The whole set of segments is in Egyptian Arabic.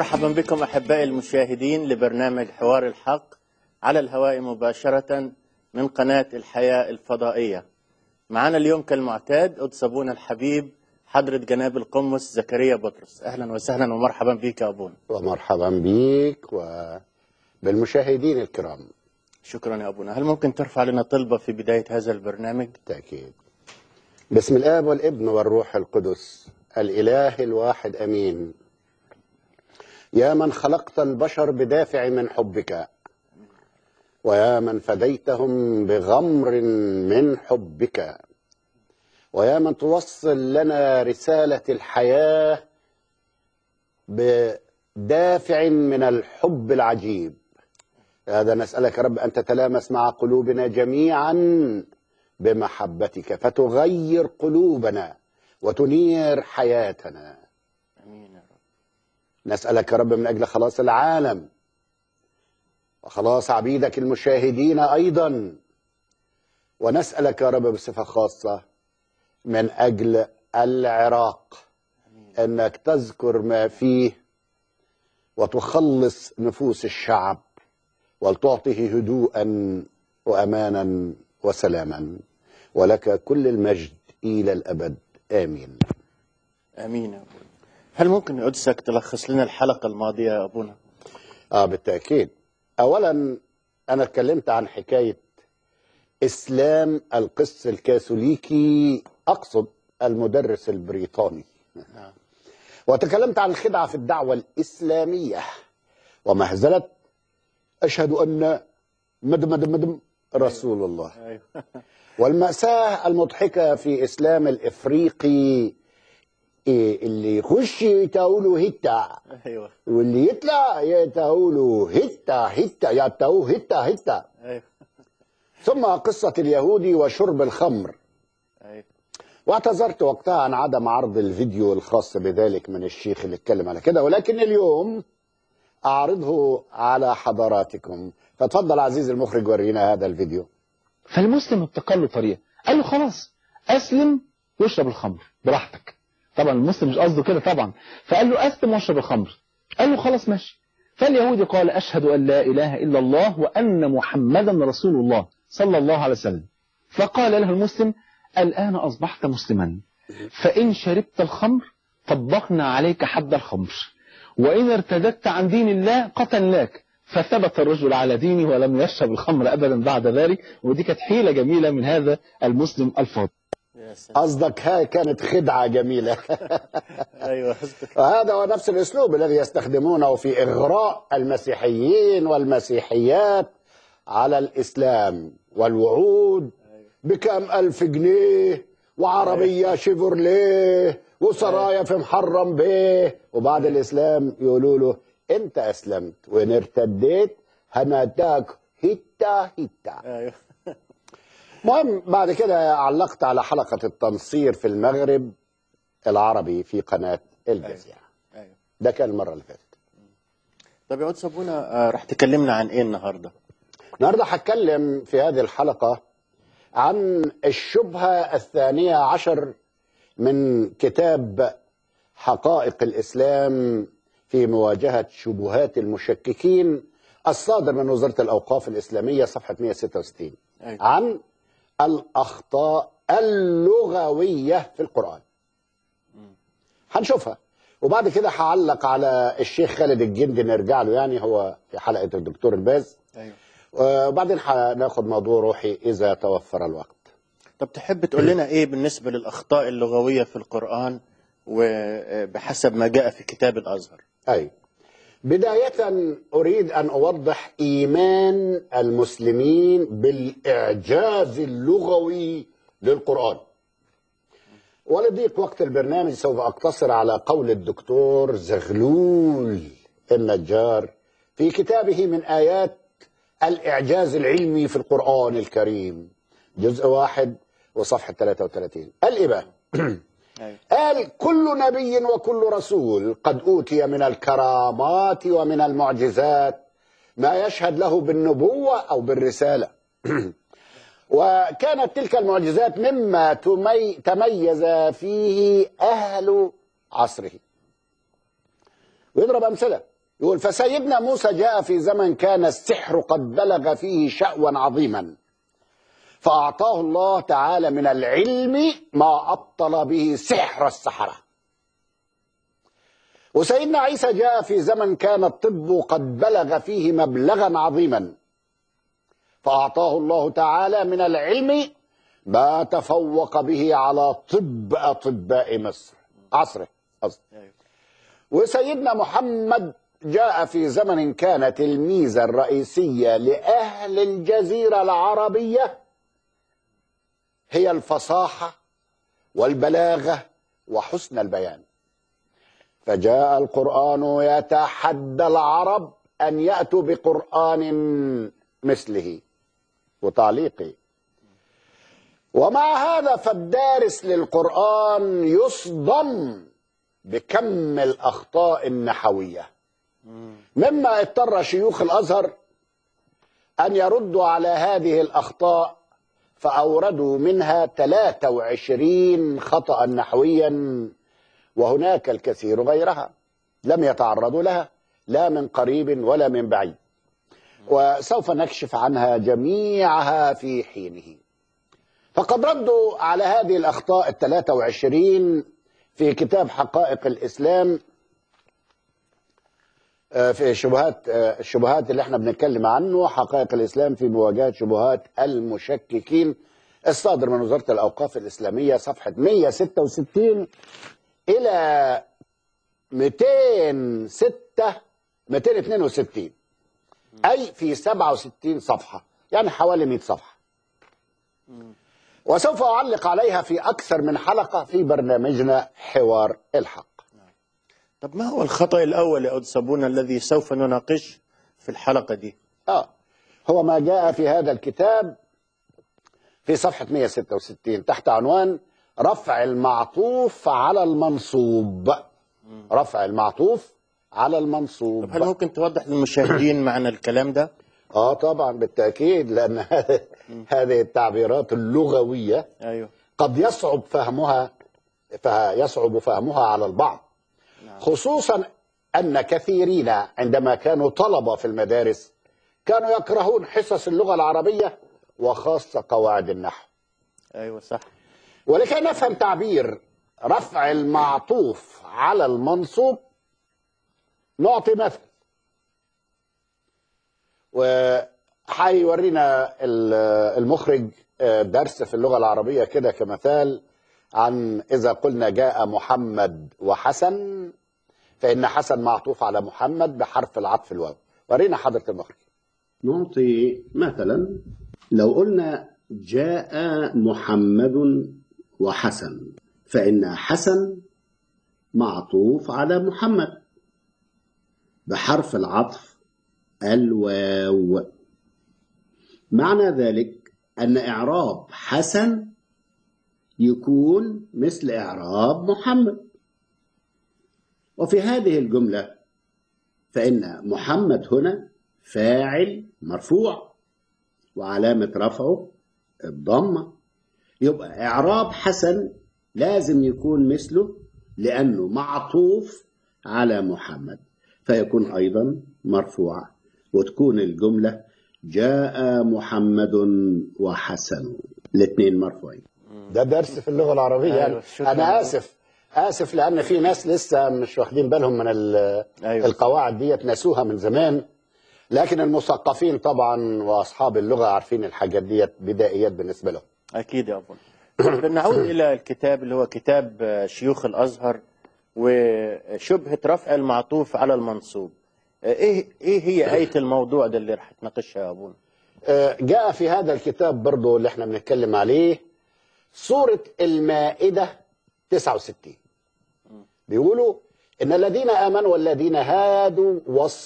مرحبا بكم احبائي المشاهدين لبرنامج حوار الحق على الهواء مباشره من قناه الحياه الفضائيه. معنا اليوم كالمعتاد قدس ابونا الحبيب حضره جناب القمص زكريا بطرس اهلا وسهلا ومرحبا بك يا ابونا. ومرحبا بك وبالمشاهدين الكرام شكرا يا ابونا، هل ممكن ترفع لنا طلبه في بدايه هذا البرنامج؟ بالتأكيد بسم الآب والابن والروح القدس الإله الواحد أمين يا من خلقت البشر بدافع من حبك ويا من فديتهم بغمر من حبك ويا من توصل لنا رسالة الحياة بدافع من الحب العجيب هذا نسألك يا رب أن تتلامس مع قلوبنا جميعا بمحبتك فتغير قلوبنا وتنير حياتنا امين يا رب. نسألك يا رب من أجل خلاص العالم وخلاص عبيدك المشاهدين أيضا ونسألك يا رب بصفة خاصة من أجل العراق أنك تذكر ما فيه وتخلص نفوس الشعب ولتعطيه هدوءا وأمانا وسلاما ولك كل المجد إلى الأبد آمين امين يا ابونا. هل ممكن قدسك تلخص لنا الحلقه الماضيه يا ابونا؟ اه بالتأكيد أولا أنا اتكلمت عن حكاية إسلام القس الكاثوليكي أقصد المدرس البريطاني نعم. وتكلمت عن الخدعة في الدعوة الإسلامية ومهزلة أشهد أن مدم مدم مدم رسول الله ايوه والمأساة المضحكة في إسلام الإفريقي إيه اللي يخش يتقولوا هتا ايوه واللي يطلع يتقولوا هتا هتا يتقوا هتا هتا ايوه ثم قصة اليهودي وشرب الخمر ايوه واعتذرت وقتها عن عدم عرض الفيديو الخاص بذلك من الشيخ اللي اتكلم على كده ولكن اليوم أعرضه على حضراتكم فتفضل عزيزي المخرج ورينا هذا الفيديو فالمسلم ابتكر له طريقه قال له خلاص اسلم واشرب الخمر براحتك طبعا المسلم مش قصده كده طبعا فقال له اسلم واشرب الخمر قال له خلاص ماشي فاليهودي قال اشهد ان لا اله الا الله وان محمدا رسول الله صلى الله عليه وسلم فقال له المسلم الان اصبحت مسلما فان شربت الخمر طبقنا عليك حد الخمر وإن ارتدت عن دين الله قتلناك فثبت الرجل على دينه ولم يشرب الخمر أبدا بعد ذلك ودي كانت حيلة جميلة من هذا المسلم الفاضل يا سلام قصدك هاي كانت خدعة جميلة ايوه قصدك وهذا هو نفس الأسلوب الذي يستخدمونه في إغراء المسيحيين والمسيحيات على الإسلام والوعود بكم ألف جنيه وعربية شيفرليه وسرايا في محرم بيه وبعد الإسلام يقولوا له أنت أسلمت وإن ارتديت هنداك هتا هتا ايوه المهم بعد كده علقت على حلقة التنصير في المغرب العربي في قناة الجزيرة ايوه ده كان المرة اللي فاتت طب يا قدس ابونا آه، رح تكلمنا عن ايه النهارده؟ النهارده هتكلم في هذه الحلقة عن الشبهة الثانية عشر من كتاب حقائق الإسلام في مواجهة شبهات المشككين الصادر من وزارة الأوقاف الإسلامية صفحة 166 ايوه عن الأخطاء اللغوية في القرآن هنشوفها وبعد كده هعلق على الشيخ خالد الجندي نرجع له يعني هو في حلقة الدكتور الباز ايوه وبعدين هناخد موضوع روحي إذا توفر الوقت طب تحب تقول لنا ايه بالنسبه للاخطاء اللغويه في القران وبحسب ما جاء في كتاب الازهر أي بداية أريد أن أوضح إيمان المسلمين بالإعجاز اللغوي للقرآن ولضيق وقت البرنامج سوف أقتصر على قول الدكتور زغلول النجار في كتابه من آيات الإعجاز العلمي في القرآن الكريم جزء واحد وصفحة 33 قال إيه بقى؟ ايوه قال كل نبي وكل رسول قد أوتي من الكرامات ومن المعجزات ما يشهد له بالنبوة أو بالرسالة وكانت تلك المعجزات مما تمي تميز فيه أهل عصره ويضرب أمثلة يقول فسيدنا موسى جاء في زمن كان السحر قد بلغ فيه شأوا عظيما فأعطاه الله تعالى من العلم ما أبطل به سحر السحرة وسيدنا عيسى جاء في زمن كان الطب قد بلغ فيه مبلغا عظيما فأعطاه الله تعالى من العلم ما تفوق به على طب أطباء مصر عصره قصدي. أيوة. وسيدنا محمد جاء في زمن كانت الميزة الرئيسية لأهل الجزيرة العربية هي الفصاحة والبلاغة وحسن البيان فجاء القرآن يتحدى العرب أن يأتوا بقرآن مثله وتعليقي ومع هذا فالدارس للقرآن يصدم بكم الأخطاء النحوية مما اضطر شيوخ الأزهر أن يردوا على هذه الأخطاء فأوردوا منها 23 خطأ نحويا وهناك الكثير غيرها لم يتعرضوا لها لا من قريب ولا من بعيد وسوف نكشف عنها جميعها في حينه فقد ردوا على هذه الأخطاء الثلاثة وعشرين في كتاب حقائق الإسلام آه، في شبهات آه، الشبهات اللي احنا بنتكلم عنه حقائق الإسلام في مواجهة شبهات المشككين الصادر من وزارة الأوقاف الإسلامية صفحة 166 إلى 206 262 أي في 67 صفحة يعني حوالي 100 صفحة وسوف أعلق عليها في أكثر من حلقة في برنامجنا حوار الحق طب ما هو الخطأ الأول يا أستاذ صابون الذي سوف نناقش في الحلقة دي آه هو ما جاء في هذا الكتاب في صفحة 166 تحت عنوان رفع المعطوف على المنصوب رفع المعطوف على طب هل المنصوب ممكن توضح للمشاهدين معنى الكلام ده اه طبعا بالتأكيد لأن هذه- هذه التعبيرات اللغوية أيوه قد يصعب فهمها فيصعب فهمها على البعض خصوصا أن كثيرين عندما كانوا طلبة في المدارس كانوا يكرهون حصص اللغة العربية وخاصة قواعد النحو أيوه صح ولكي نفهم تعبير رفع المعطوف على المنصوب نعطي مثل وحيورينا ال- المخرج آه، درس في اللغة العربية كده كمثال عن إذا قلنا جاء محمد وحسن فإن حسن معطوف على محمد بحرف العطف الواو ورينا حضرة المخرج نعطي مثلا لو قلنا جاء محمد وحسن فإن حسن معطوف على محمد بحرف العطف الواو معنى ذلك أن إعراب حسن يكون مثل إعراب محمد وفي هذه الجملة فإن محمد هنا فاعل مرفوع وعلامة رفعه الضمة يبقى إعراب حسن لازم يكون مثله لأنه معطوف على محمد فيكون أيضا مرفوع وتكون الجملة جاء محمد وحسن الاثنين مرفوعين ده درس في اللغة العربية أيوة، يعني شكراً. أنا آسف آسف لأن في ناس لسه مش واخدين بالهم من ال- أيوة. القواعد ديت نسوها من زمان لكن المثقفين طبعا وأصحاب اللغة عارفين الحاجات ديت بدائيات بالنسبة لهم أكيد يا أبو طب نعود إلى الكتاب اللي هو كتاب آه، شيوخ الأزهر وشبهة رفع المعطوف على المنصوب آه، إيه إيه هي آية الموضوع ده اللي رح تناقشها يا أبونا آه، جاء في هذا الكتاب برضو اللي احنا بنتكلم عليه سورة المائدة 69 بيقولوا إن الذين آمنوا والذين هادوا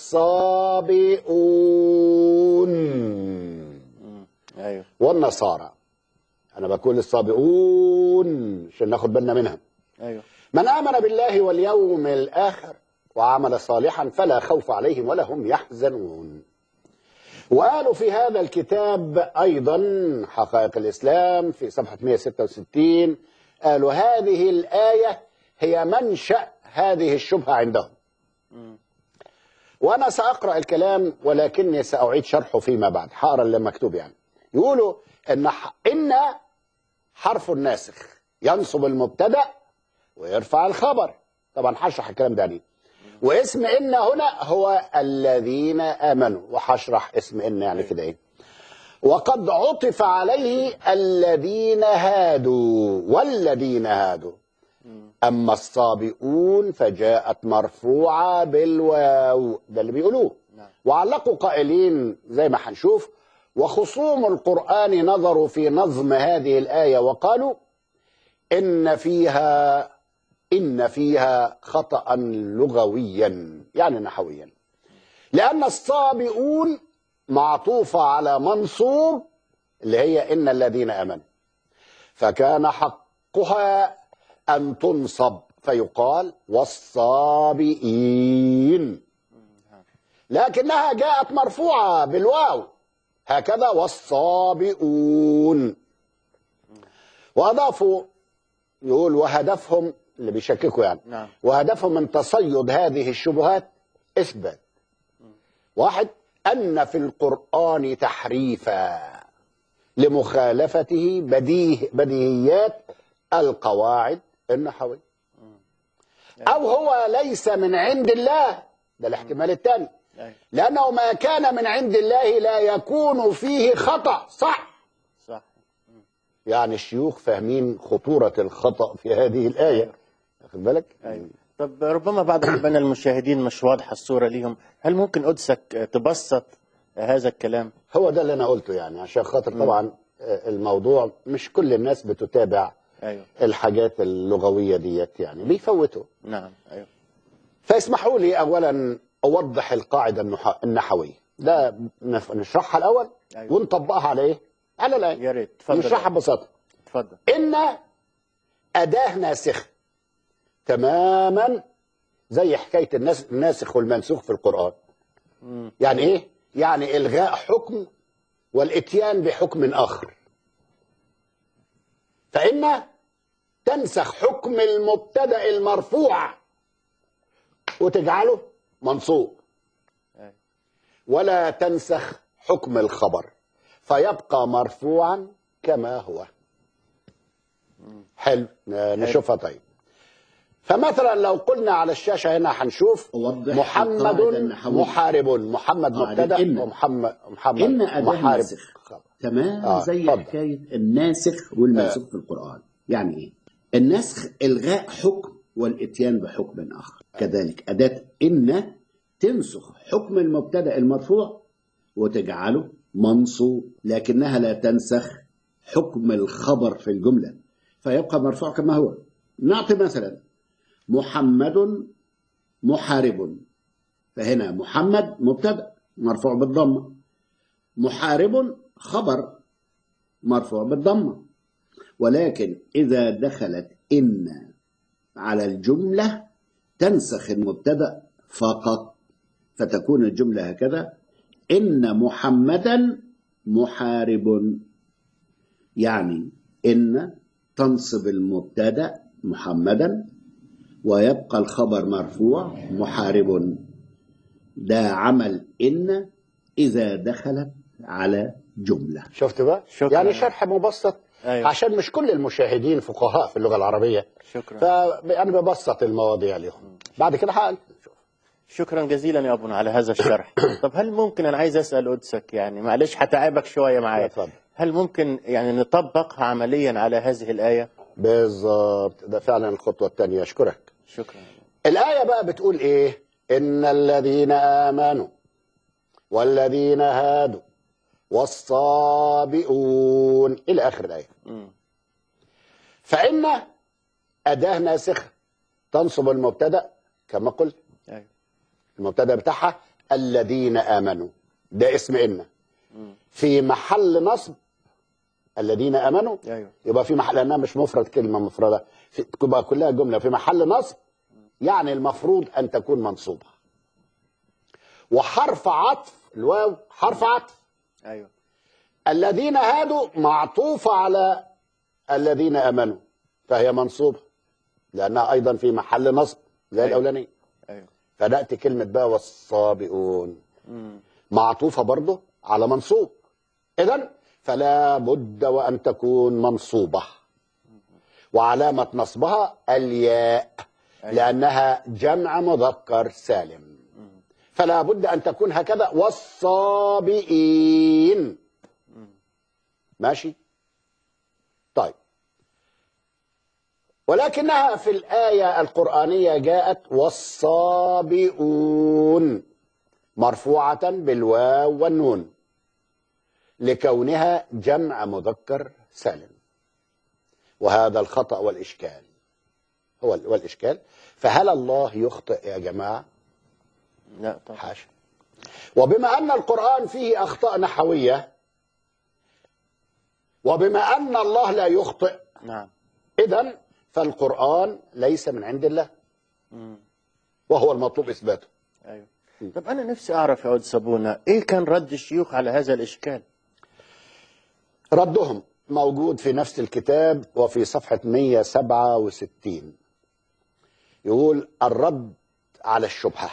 والصابئون أيوه والنصارى أنا بقول الصابئون عشان ناخد بالنا منها أيوه من آمن بالله واليوم الآخر وعمل صالحا فلا خوف عليهم ولا هم يحزنون وقالوا في هذا الكتاب أيضا حقائق الإسلام في صفحة 166 قالوا هذه الآية هي منشأ هذه الشبهة عندهم وانا ساقرا الكلام ولكني ساعيد شرحه فيما بعد هقرا اللي مكتوب يعني يقولوا ان ح- ان حرف الناسخ ينصب المبتدا ويرفع الخبر طبعا هشرح الكلام ده يعني واسم ان هنا هو الذين امنوا وهشرح اسم ان يعني كده ايه وقد عطف عليه الذين هادوا والذين هادوا أما الصابئون فجاءت مرفوعة بالواو ده اللي بيقولوه نعم. وعلقوا قائلين زي ما هنشوف وخصوم القرآن نظروا في نظم هذه الآية وقالوا إن فيها إن فيها خطأ لغويا يعني نحويا لأن الصابئون معطوفة على منصوب اللي هي إن الذين آمنوا فكان حقها أن تنصب فيقال والصابئين لكنها جاءت مرفوعة بالواو هكذا والصابئون وأضافوا يقول وهدفهم اللي بيشككوا يعني نعم. وهدفهم من تصيد هذه الشبهات إثبات واحد أن في القرآن تحريفا لمخالفته بديه بديهيات القواعد النحوية أو هو ليس من عند الله ده الاحتمال الثاني أيوة. لأنه ما كان من عند الله لا يكون فيه خطأ صح صح يعني الشيوخ فاهمين خطورة الخطأ في هذه الآية واخد بالك أيوة. طب ربما بعض من المشاهدين مش واضحة الصورة ليهم هل ممكن قدسك تبسط هذا الكلام هو ده اللي أنا قلته يعني عشان خاطر طبعا آه، الموضوع مش كل الناس بتتابع أيوة الحاجات اللغوية ديت يعني بيفوتوا نعم أيوة فاسمحوا لي أولا أوضح القاعدة النح- النحوية ده نف- نشرحها الأول أيوة. ونطبقها على إيه؟ على الآية يا ريت تفضل نشرحها ببساطة تفضل إن أداة ناسخة تماما زي حكاية الناس الناسخ والمنسوخ في القرآن مم. يعني إيه؟ يعني إلغاء حكم والإتيان بحكم آخر فإن تنسخ حكم المبتدأ المرفوع وتجعله منصوب أيوة. ولا تنسخ حكم الخبر فيبقى مرفوعا كما هو حلو ن- نشوفها طيب فمثلا لو قلنا على الشاشة هنا هنشوف أوضح محمد القاعدة النحوية. محارب محمد قاعدة مبتدأ إن. ومحمد محمد إن أداة محارب ناسخ. تمام آه، زي اتفضل. حكايه الناسخ والمنسوخ في القران يعني ايه النسخ الغاء حكم والاتيان بحكم اخر كذلك اداه ان تنسخ حكم المبتدا المرفوع وتجعله منصوب لكنها لا تنسخ حكم الخبر في الجمله فيبقى مرفوع كما هو نعطي مثلا محمد محارب فهنا محمد مبتدا مرفوع بالضمه محارب خبر مرفوع بالضمة ولكن إذا دخلت إن على الجملة تنسخ المبتدأ فقط فتكون الجملة هكذا إن محمدا محارب يعني إن تنصب المبتدأ محمدا ويبقى الخبر مرفوع محارب ده عمل إن إذا دخلت على جملة شفت بقى شكراً. يعني شرح مبسط أيوة. عشان مش كل المشاهدين فقهاء في اللغة العربية شكرا فأنا ببسط المواضيع لهم بعد كده هقل شكرا جزيلا يا ابونا على هذا الشرح طب هل ممكن انا عايز اسال قدسك يعني معلش هتعبك شويه معايا اتفضل. هل ممكن يعني نطبقها عمليا على هذه الايه بالظبط ده فعلا الخطوة الثانية أشكرك شكرا الآية بقى بتقول إيه إن الذين آمنوا والذين هادوا والصابئون إلى آخر الآية مم. فإن أداة ناسخة تنصب المبتدأ كما قلت ايوه المبتدأ بتاعها الذين آمنوا ده اسم إن في محل نصب الذين آمنوا ايوه يبقى في محل لأنها مش مفرد كلمة مفردة في- تبقى كلها جملة في محل نصب يعني المفروض أن تكون منصوبة وحرف عطف الواو حرف عطف ايوه الذين هادوا معطوفة على الذين آمنوا فهي منصوبة لأنها أيضا في محل نصب زي أيوة. الأولانية ايوه فنأتي كلمة بقى والصابئون مم. معطوفة برضه على منصوب إذا فلا بد وأن تكون منصوبة وعلامة نصبها الياء لأنها جمع مذكر سالم فلا بد أن تكون هكذا والصابئين ماشي طيب ولكنها في الآية القرآنية جاءت والصابئون مرفوعة بالواو والنون لكونها جمع مذكر سالم وهذا الخطأ والإشكال هو ال- والإشكال فهل الله يخطئ يا جماعة لا طبعا حاشا وبما أن القرآن فيه أخطاء نحوية وبما أن الله لا يخطئ نعم إذا فالقرآن ليس من عند الله مم. وهو المطلوب إثباته ايوه طب انا نفسي اعرف يا عود صابونه ايه كان رد الشيوخ على هذا الاشكال ردهم موجود في نفس الكتاب وفي صفحة 167 يقول الرد على الشبهة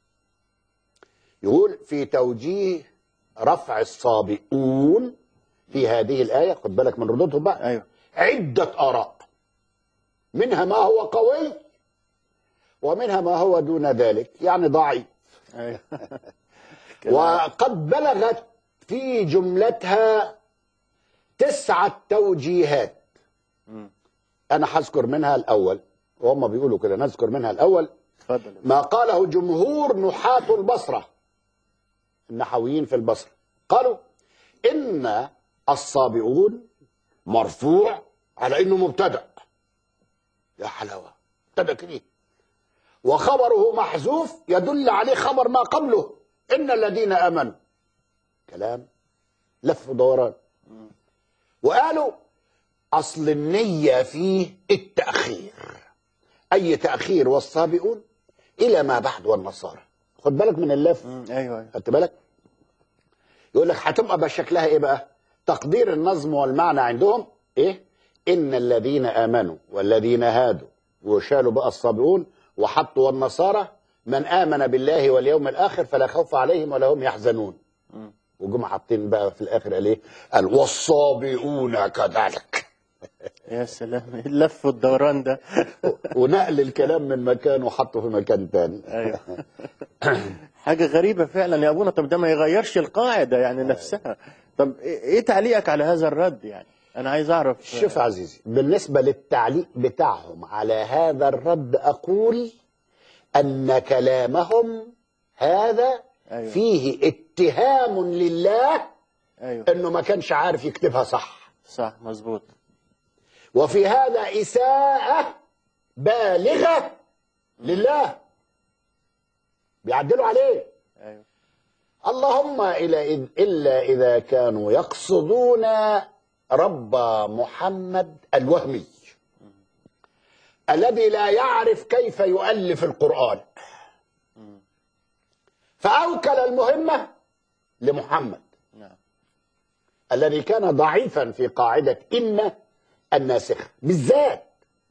يقول في توجيه رفع الصابئون في هذه الآية خد بالك من ردودهم بقى ايوه عدة آراء منها ما هو قوي ومنها ما هو دون ذلك يعني ضعيف ايوه كده. وقد بلغت في جملتها تسعة توجيهات مم. أنا هذكر منها الأول وهم بيقولوا كده نذكر منها الأول اتفضل ما قاله جمهور نحاة البصرة النحويين في البصرة قالوا إن الصابئون مرفوع على إنه مبتدأ يا حلاوة مبتدأ كده وخبره محذوف يدل عليه خبر ما قبله إن الذين آمنوا كلام لف ودوران وقالوا أصل النية فيه التأخير أي تأخير والسابقون إلى ما بعد والنصارى خد بالك من اللف مم. ايوه ايوه خدت بالك يقول لك هتبقى بشكلها ايه بقى تقدير النظم والمعنى عندهم ايه ان الذين امنوا والذين هادوا وشالوا بقى الصابئون وحطوا والنصارى من امن بالله واليوم الاخر فلا خوف عليهم ولا هم يحزنون مم. وجم حاطين بقى في الاخر قال ايه قال والصابئون كذلك يا سلام إيه اللف والدوران ده ونقل الكلام من مكان وحطه في مكان تاني ايوه حاجه غريبه فعلا يا ابونا طب ده ما يغيرش القاعده يعني نفسها طب ايه إيه تعليقك على هذا الرد يعني انا عايز اعرف شوف يا عزيزي بالنسبة للتعليق بتاعهم على هذا الرد أقول أن كلامهم هذا أيوة. فيه اتهام لله ايوه أنه ما كانش عارف يكتبها صح صح مظبوط وفي هذا إساءة بالغة لله بيعدلوا عليه ايوه اللهم إلى إذ إلا إذا كانوا يقصدون رب محمد الوهمي الذي لا يعرف كيف يؤلف القرآن فأوكل المهمة لمحمد نعم الذي كان ضعيفا في قاعدة إن الناسخة بالذات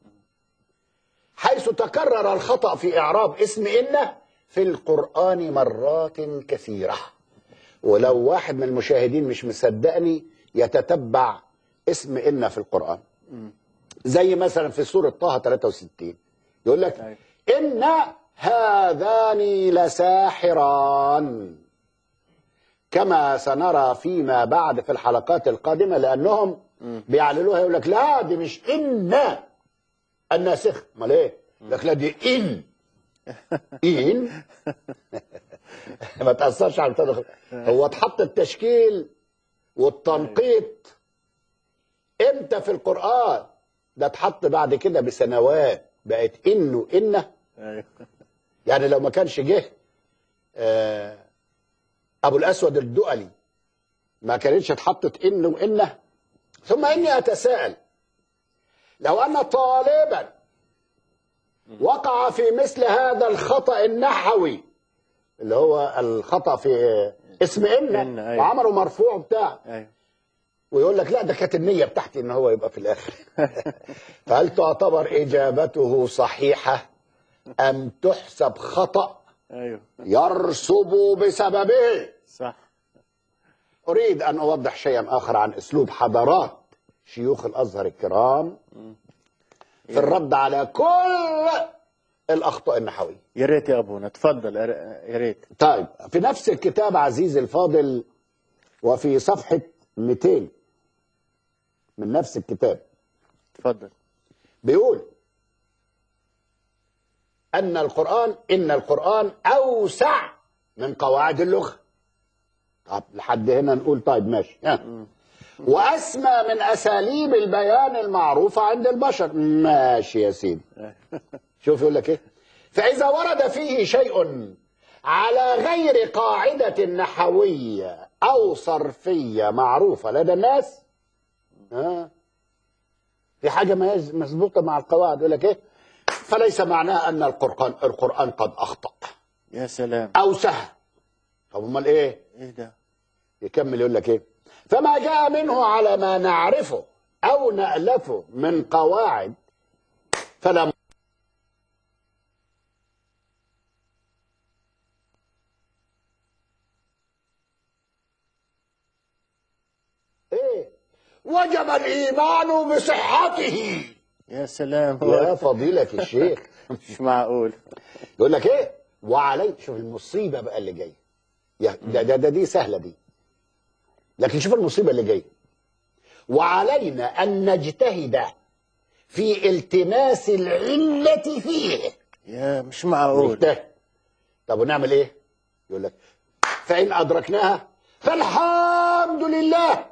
حيث تكرر الخطأ في إعراب اسم إن في القرآن مرات كثيرة ولو واحد من المشاهدين مش مصدقني يتتبع اسم إن في القرآن زي مثلا في سورة طه 63 يقول لك أيوة. إن هذان لساحران كما سنرى فيما بعد في الحلقات القادمة لأنهم بيعللوها يقول لك لا دي مش إن الناسخ امال ايه؟ يقول لك لا دي إن إن ما تأثرش على البتاع هو اتحط التشكيل والتنقيط امتى في القرآن ده اتحط بعد كده بسنوات بقت إن وإن ايوه يعني لو ما كانش جه آه، ابو الاسود الدؤلي ما كانتش اتحطت ان وانه ثم اني اتساءل لو ان طالبا وقع في مثل هذا الخطا النحوي اللي هو الخطا في اسم إن، ان أيوة. وعمله مرفوع بتاع ايوه ويقول لك لا ده كانت النيه بتاعتي ان هو يبقى في الاخر فهل تعتبر اجابته صحيحه ام تحسب خطا ايوه يرسب بسببه صح أريد أن أوضح شيئا آخر عن أسلوب حضارات شيوخ الأزهر الكرام في الرد على كل الأخطاء النحوية يا ريت يا ابونا تفضل يا ريت طيب في نفس الكتاب عزيزي الفاضل وفي صفحة 200 من نفس الكتاب تفضل بيقول أن القرآن إن القرآن أوسع من قواعد اللغة طب لحد هنا نقول طيب ماشي ها. وأسمى من أساليب البيان المعروفة عند البشر ماشي يا سيدي شوف يقول لك إيه فإذا ورد فيه شيء على غير قاعدة نحوية أو صرفية معروفة لدى الناس ها في حاجة ما هيش مظبوطة مع القواعد يقول لك إيه فليس معناه أن القرآن القرآن قد أخطأ يا سلام أو سهى طب أمال إيه؟ ايه ده يكمل يقول لك إيه؟ فما جاء منه على ما نعرفه أو نألفه من قواعد فلا إيه؟ وجب الإيمان بصحته يا سلام يا هو فضيلة الشيخ مش معقول يقول لك ايه وعلي شوف المصيبه بقى اللي جايه يا- ده, ده, ده دي سهله دي لكن شوف المصيبه اللي جايه وعلينا ان نجتهد في التماس العله فيه يا مش معقول نجتهد طب ونعمل ايه يقول لك فان ادركناها فالحمد لله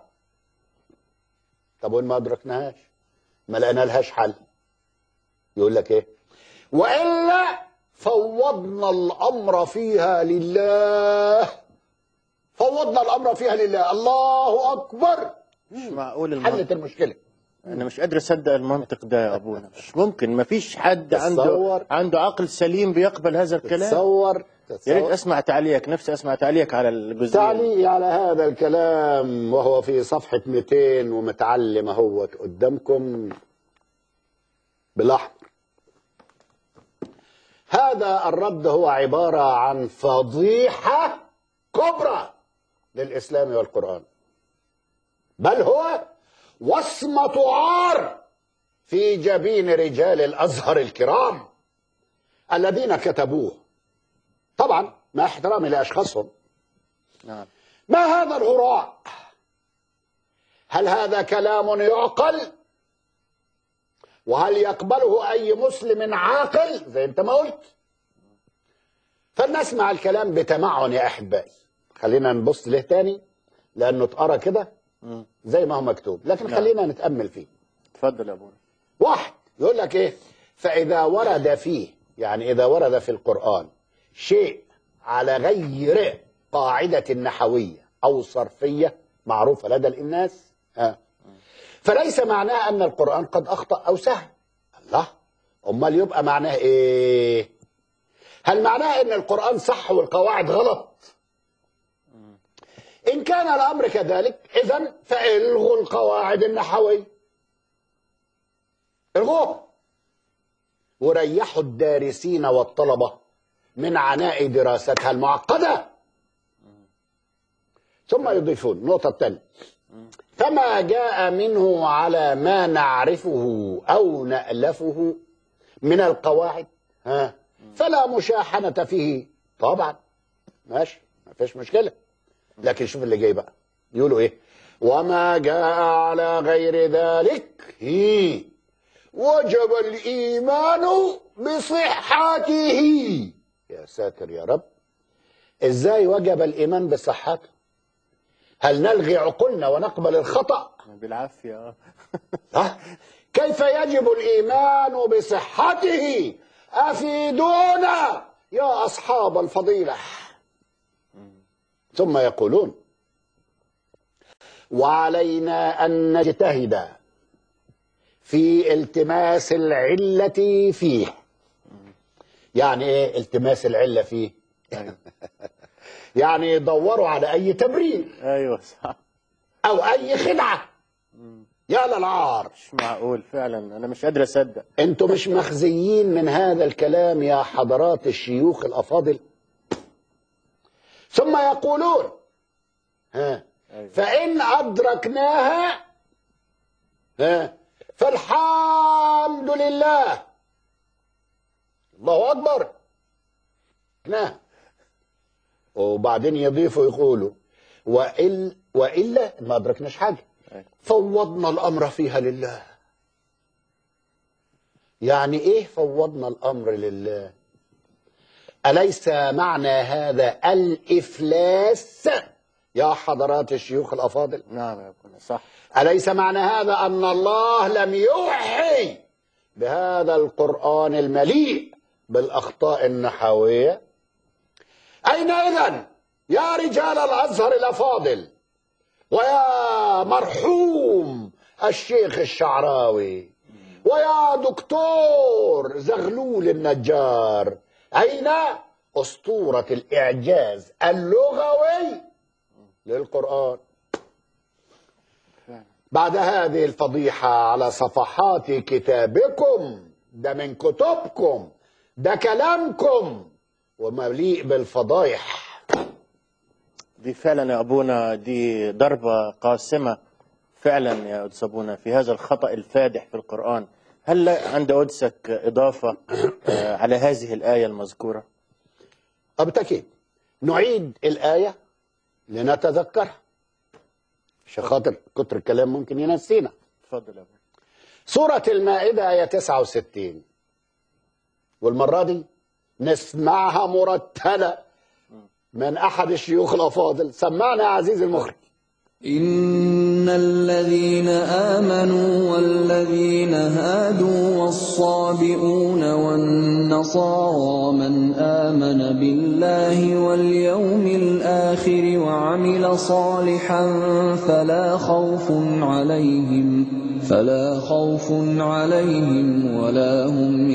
طب وين ما ادركناهاش ما لقينا لهاش حل يقول لك ايه والا فوضنا الامر فيها لله فوضنا الامر فيها لله الله اكبر مش معقول حلت المنطق المشكله انا مش قادر اصدق المنطق ده يا ابونا مش ممكن ما فيش حد عنده تصور. عنده عقل سليم بيقبل هذا الكلام تصور يا ريت تصور اسمع تعليقك نفسي اسمع تعليقك على الجزئيه تعليقي على هذا الكلام وهو في صفحة 200 ومتعلم اهوت قدامكم بالأحمر هذا الرد هو عبارة عن فضيحة كبرى للإسلام والقرآن بل هو وصمة عار في جبين رجال الأزهر الكرام الذين كتبوه طبعا مع احترامي لأشخاصهم نعم ما هذا الهراء هل هذا كلام يعقل وهل يقبله اي مسلم عاقل زي انت ما قلت فلنسمع الكلام بتمعن يا احبائي خلينا نبص له تاني لانه اتقرا كده مم. زي ما هو مكتوب لكن نعم. خلينا نتامل فيه تفضل يا ابونا واحد يقول لك ايه فاذا ورد فيه يعني اذا ورد في القران شيء على غير قاعده نحويه او صرفيه معروفه لدى الناس ها فليس معناه ان القران قد اخطا او سهى الله امال يبقى معناه ايه هل معناه ان القران صح والقواعد غلط ان كان الامر كذلك اذا فالغوا القواعد النحويه الغوها وريحوا الدارسين والطلبة من عناء دراستها المعقدة ثم يضيفون النقطة الثانية فما جاء منه على ما نعرفه أو نألفه من القواعد ها فلا مشاحنة فيه طبعا ماشي ما فيش مشكلة لكن شوف اللي جاي بقى يقولوا ايه وما جاء على غير ذلك هي وجب الإيمان بصحته يا ساتر يا رب إزاي وجب الإيمان بصحته هل نلغي عقولنا ونقبل الخطأ بالعافيه آه. ها؟ كيف يجب الإيمان بصحته أفيدونا يا أصحاب الفضيلة ثم يقولون وعلينا أن نجتهد في التماس العلة فيه يعني ايه التماس العلة فيه ايوه يعني يدوروا على اي تبرير ايوه صح او اي خدعة يا للعار مش معقول فعلا انا مش قادر اصدق انتوا مش مخزيين من هذا الكلام يا حضرات الشيوخ الافاضل ثم يقولون ها أيوة. فإن أدركناها ها فالحمد لله الله أكبر أدركناها وبعدين يضيفوا يقولوا وإل وإلا ما أدركناش حاجة أيوة. فوضنا الأمر فيها لله يعني إيه فوضنا الأمر لله أليس معنى هذا الإفلاس يا حضرات الشيوخ الأفاضل نعم يا ابونا صح أليس معنى هذا أن الله لم يوحي بهذا القرآن المليء بالأخطاء النحوية أين إذن يا رجال الأزهر الأفاضل ويا مرحوم الشيخ الشعراوي ويا دكتور زغلول النجار أين أسطورة الإعجاز اللغوي للقرآن فعلا. بعد هذه الفضيحة على صفحات كتابكم ده من كتبكم ده كلامكم ومليء بالفضايح دي فعلا يا ابونا دي ضربه قاسمه فعلا يا قدس ابونا في هذا الخطا الفادح في القران هل عند قدسك اضافه آه، على هذه الايه المذكوره بالتأكيد نعيد الآية لنتذكرها عشان خاطر كتر الكلام ممكن ينسينا اتفضل يا ابونا سورة المائدة آية 69 والمرة دي نسمعها مرتلة من أحد الشيوخ الأفاضل سمعنا يا عزيزي المخرج إن الذين آمنوا والذين هادوا والصابئون والنصارى من آمن بالله واليوم الآخر وعمل صالحا فلا خوف عليهم فلا خوف عليهم ولا هم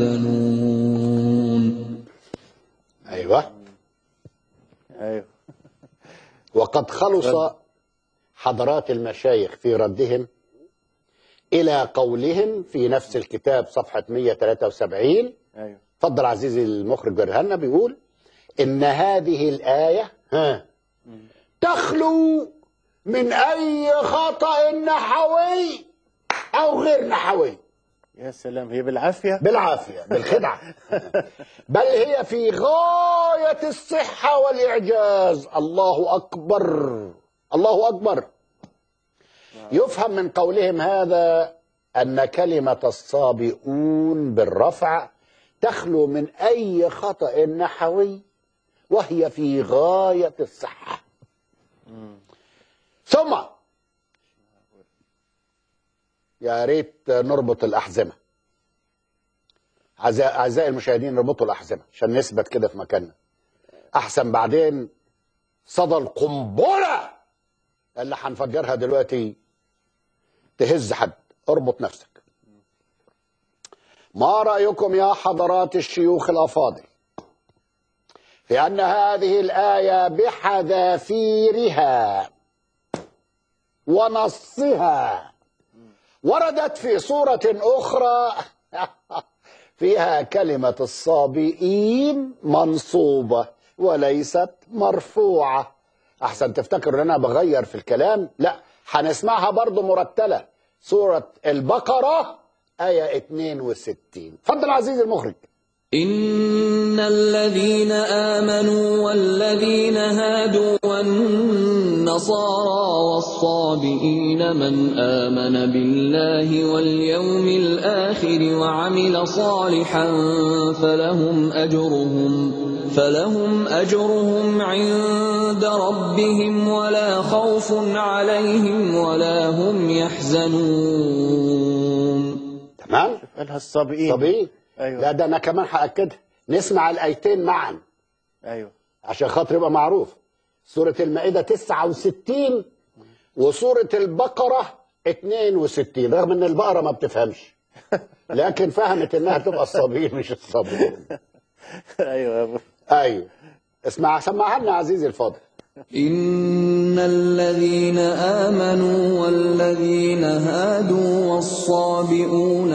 يحزنون أيوة ايوه وقد خلص حضرات المشايخ في ردهم إلى قولهم في نفس الكتاب صفحة 173 ايوه اتفضل عزيزي المخرج برهنا بيقول إن هذه الآية ها تخلو من أي خطأ نحوي أو غير نحوي يا سلام هي بالعافيه بالعافية بالخدعة بل هي في غاية الصحة والإعجاز الله أكبر الله أكبر يفهم من قولهم هذا أن كلمة الصابئون بالرفع تخلو من أي خطأ نحوي وهي في غاية الصحة ثم يا ريت نربط الأحزمة أعزائي أعزائي المشاهدين نربطوا الأحزمة عشان نثبت كده في مكاننا أحسن بعدين صدى القنبلة اللي هنفجرها دلوقتي تهز حد اربط نفسك ما رأيكم يا حضرات الشيوخ الأفاضل في أن هذه الآية بحذافيرها ونصها وردت في سورة أخرى فيها كلمة الصابئين منصوبة وليست مرفوعة أحسن تفتكر أن أنا بغير في الكلام لا هنسمعها برضو مرتلة سورة البقرة آية 62 اتفضل عزيزي المخرج إن الذين آمنوا والذين هادوا والنصارى والصابئين من آمن بالله واليوم الآخر وعمل صالحا فلهم أجرهم فلهم أجرهم عند ربهم ولا خوف عليهم ولا هم يحزنون تمام قالها الصابئين طبيعي أيوة. لا ده أنا كمان هأكدها نسمع الآيتين معا ايوه عشان خاطر يبقى معروف سورة المائدة 69 وسورة البقرة 62 رغم ان البقرة ما بتفهمش لكن فهمت انها تبقى الصابين مش الصابون ايوه يا ابو ايوه اسمع سمعها لنا عزيزي الفاضل إن الذين آمنوا والذين هادوا والصابئون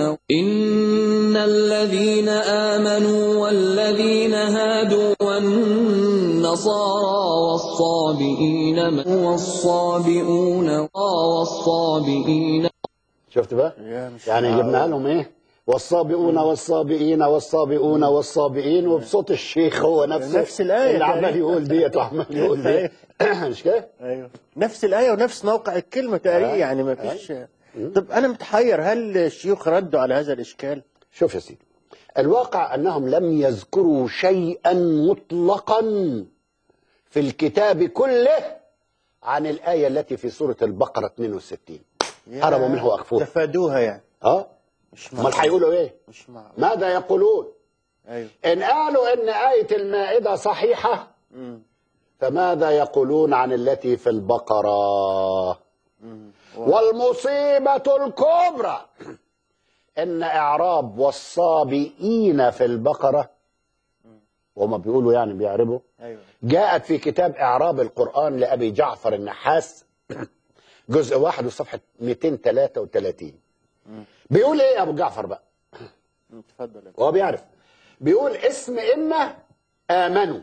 إن الذين آمنوا والذين هادوا والنصارى والنصارى والصابئين من والصابئون والصابئين شفت بقى يا مش يعني معقول. جبنا لهم ايه والصابئون والصابئين والصابئون والصابئين وبصوت الشيخ هو نفسه نفس الآية اللي عمال تقريبا. يقول ديت وعمال يقول ديت مش كده؟ ايوه نفس الايه ونفس موقع الكلمه تقريبا آه. يعني ما فيش طب انا متحير هل الشيوخ ردوا على هذا الاشكال؟ شوف يا سيدي الواقع انهم لم يذكروا شيئا مطلقا في الكتاب كله عن الآية التي في سورة البقرة 62 هربوا منه وأخفوها تفادوها يعني اه مش امال معقول هيقولوا ايه؟ مش معقول ماذا يقولون؟ ايوه إن قالوا إن آية المائدة صحيحة مم. فماذا يقولون عن التي في البقرة؟ مم. والمصيبة الكبرى إن إعراب والصابئين في البقرة وهم بيقولوا يعني بيعربوا ايوه جاءت في كتاب إعراب القرآن لأبي جعفر النحاس جزء واحد وصفحة 233 بيقول إيه أبو جعفر بقى مم. اتفضل يا وهو بيعرف بيقول اسم إن آمنوا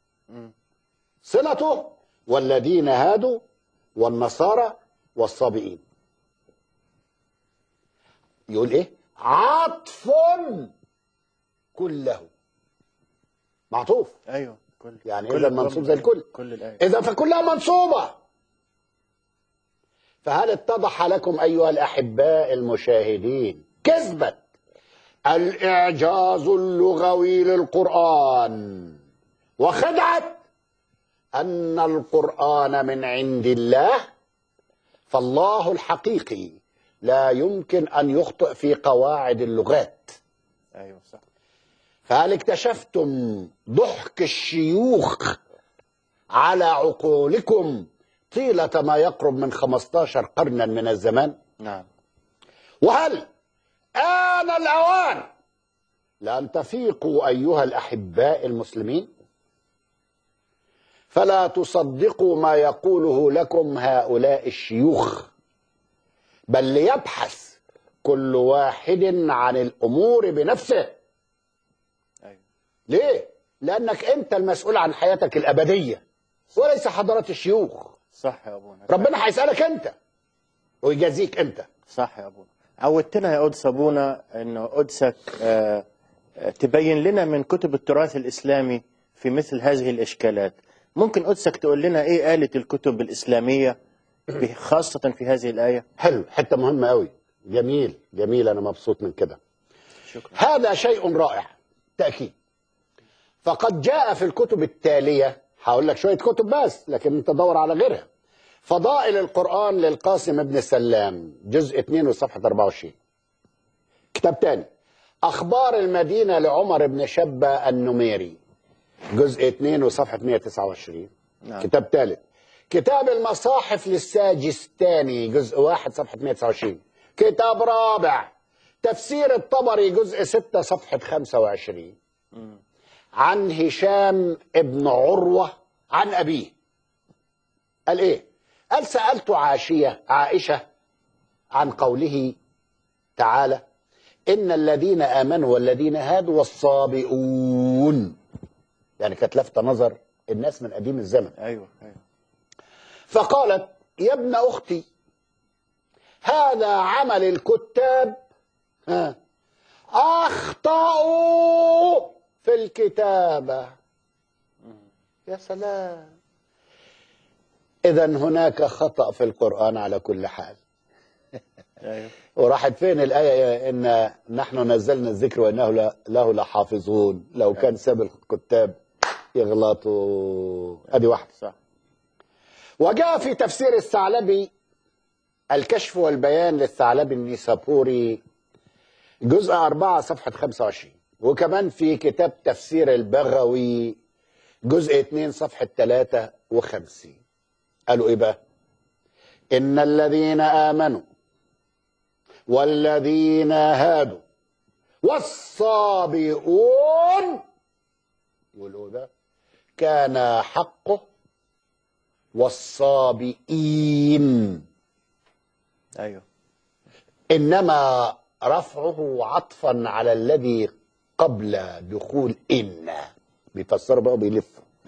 صلته والذين هادوا والنصارى والصابئين يقول ايه عطف كله معطوف ايوه كل يعني كل إذا منصوب الجملة. زي الكل. كل الايه اذا فكلها منصوبه فهل اتضح لكم ايها الاحباء المشاهدين كذبت الاعجاز اللغوي للقران وخدعت ان القران من عند الله فالله الحقيقي لا يمكن ان يخطئ في قواعد اللغات ايوه صح فهل اكتشفتم ضحك الشيوخ على عقولكم طيلة ما يقرب من 15 قرنا من الزمان نعم وهل آن الأوان لأن تفيقوا أيها الأحباء المسلمين فلا تصدقوا ما يقوله لكم هؤلاء الشيوخ بل ليبحث كل واحد عن الأمور بنفسه ايوه ليه؟ لأنك أنت المسؤول عن حياتك الأبدية وليس حضرات الشيوخ صح يا ابونا ربنا هيسألك أنت ويجازيك أنت صح يا ابونا عودتنا يا قدس ابونا انه قدسك آه، آه، تبين لنا من كتب التراث الاسلامي في مثل هذه الاشكالات ممكن قدسك تقول لنا ايه قالة الكتب الاسلاميه في- خاصه في هذه الايه حلو حتة مهمة أوي جميل جميل أنا مبسوط من كده شكرا هذا شيء رائع تأكيد فقد جاء في الكتب التالية هقول لك شوية كتب بس لكن أنت دور على غيرها فضائل القرآن للقاسم ابن سلام جزء 2 وصفحة 24 كتاب تاني أخبار المدينة لعمر بن شبة النميري جزء 2 وصفحة 129 نعم. كتاب ثالث كتاب المصاحف للساجستاني جزء 1 صفحة 129 كتاب رابع تفسير الطبري جزء 6 صفحة 25 عن هشام ابن عروة عن أبيه قال إيه قال سألت عاشية عائشة عن قوله تعالى إن الذين آمنوا والذين هادوا والصابئون يعني كانت لفتة نظر الناس من قديم الزمن ايوه ايوه فقالت يا ابن أختي هذا عمل الكتاب ها أخطأوا في الكتابة يا سلام إذا هناك خطأ في القرآن على كل حال ايوه وراحت فين الآية إن نحن نزلنا الذكر وإنه ل- له لحافظون لو كان ساب الكتاب يغلطوا أدي واحدة صح وجاء في تفسير الثعلبي الكشف والبيان للثعلبي النيسابوري جزء أربعة صفحة 25 وكمان في كتاب تفسير البغوي جزء 2 صفحة 53 قالوا إيه بقى إن الذين آمنوا والذين هادوا والصابئون يقولوا ده كان حقه والصابئين ايوه انما رفعه عطفا على الذي قبل دخول ان بيفسروا بقى بيلفوا ايوه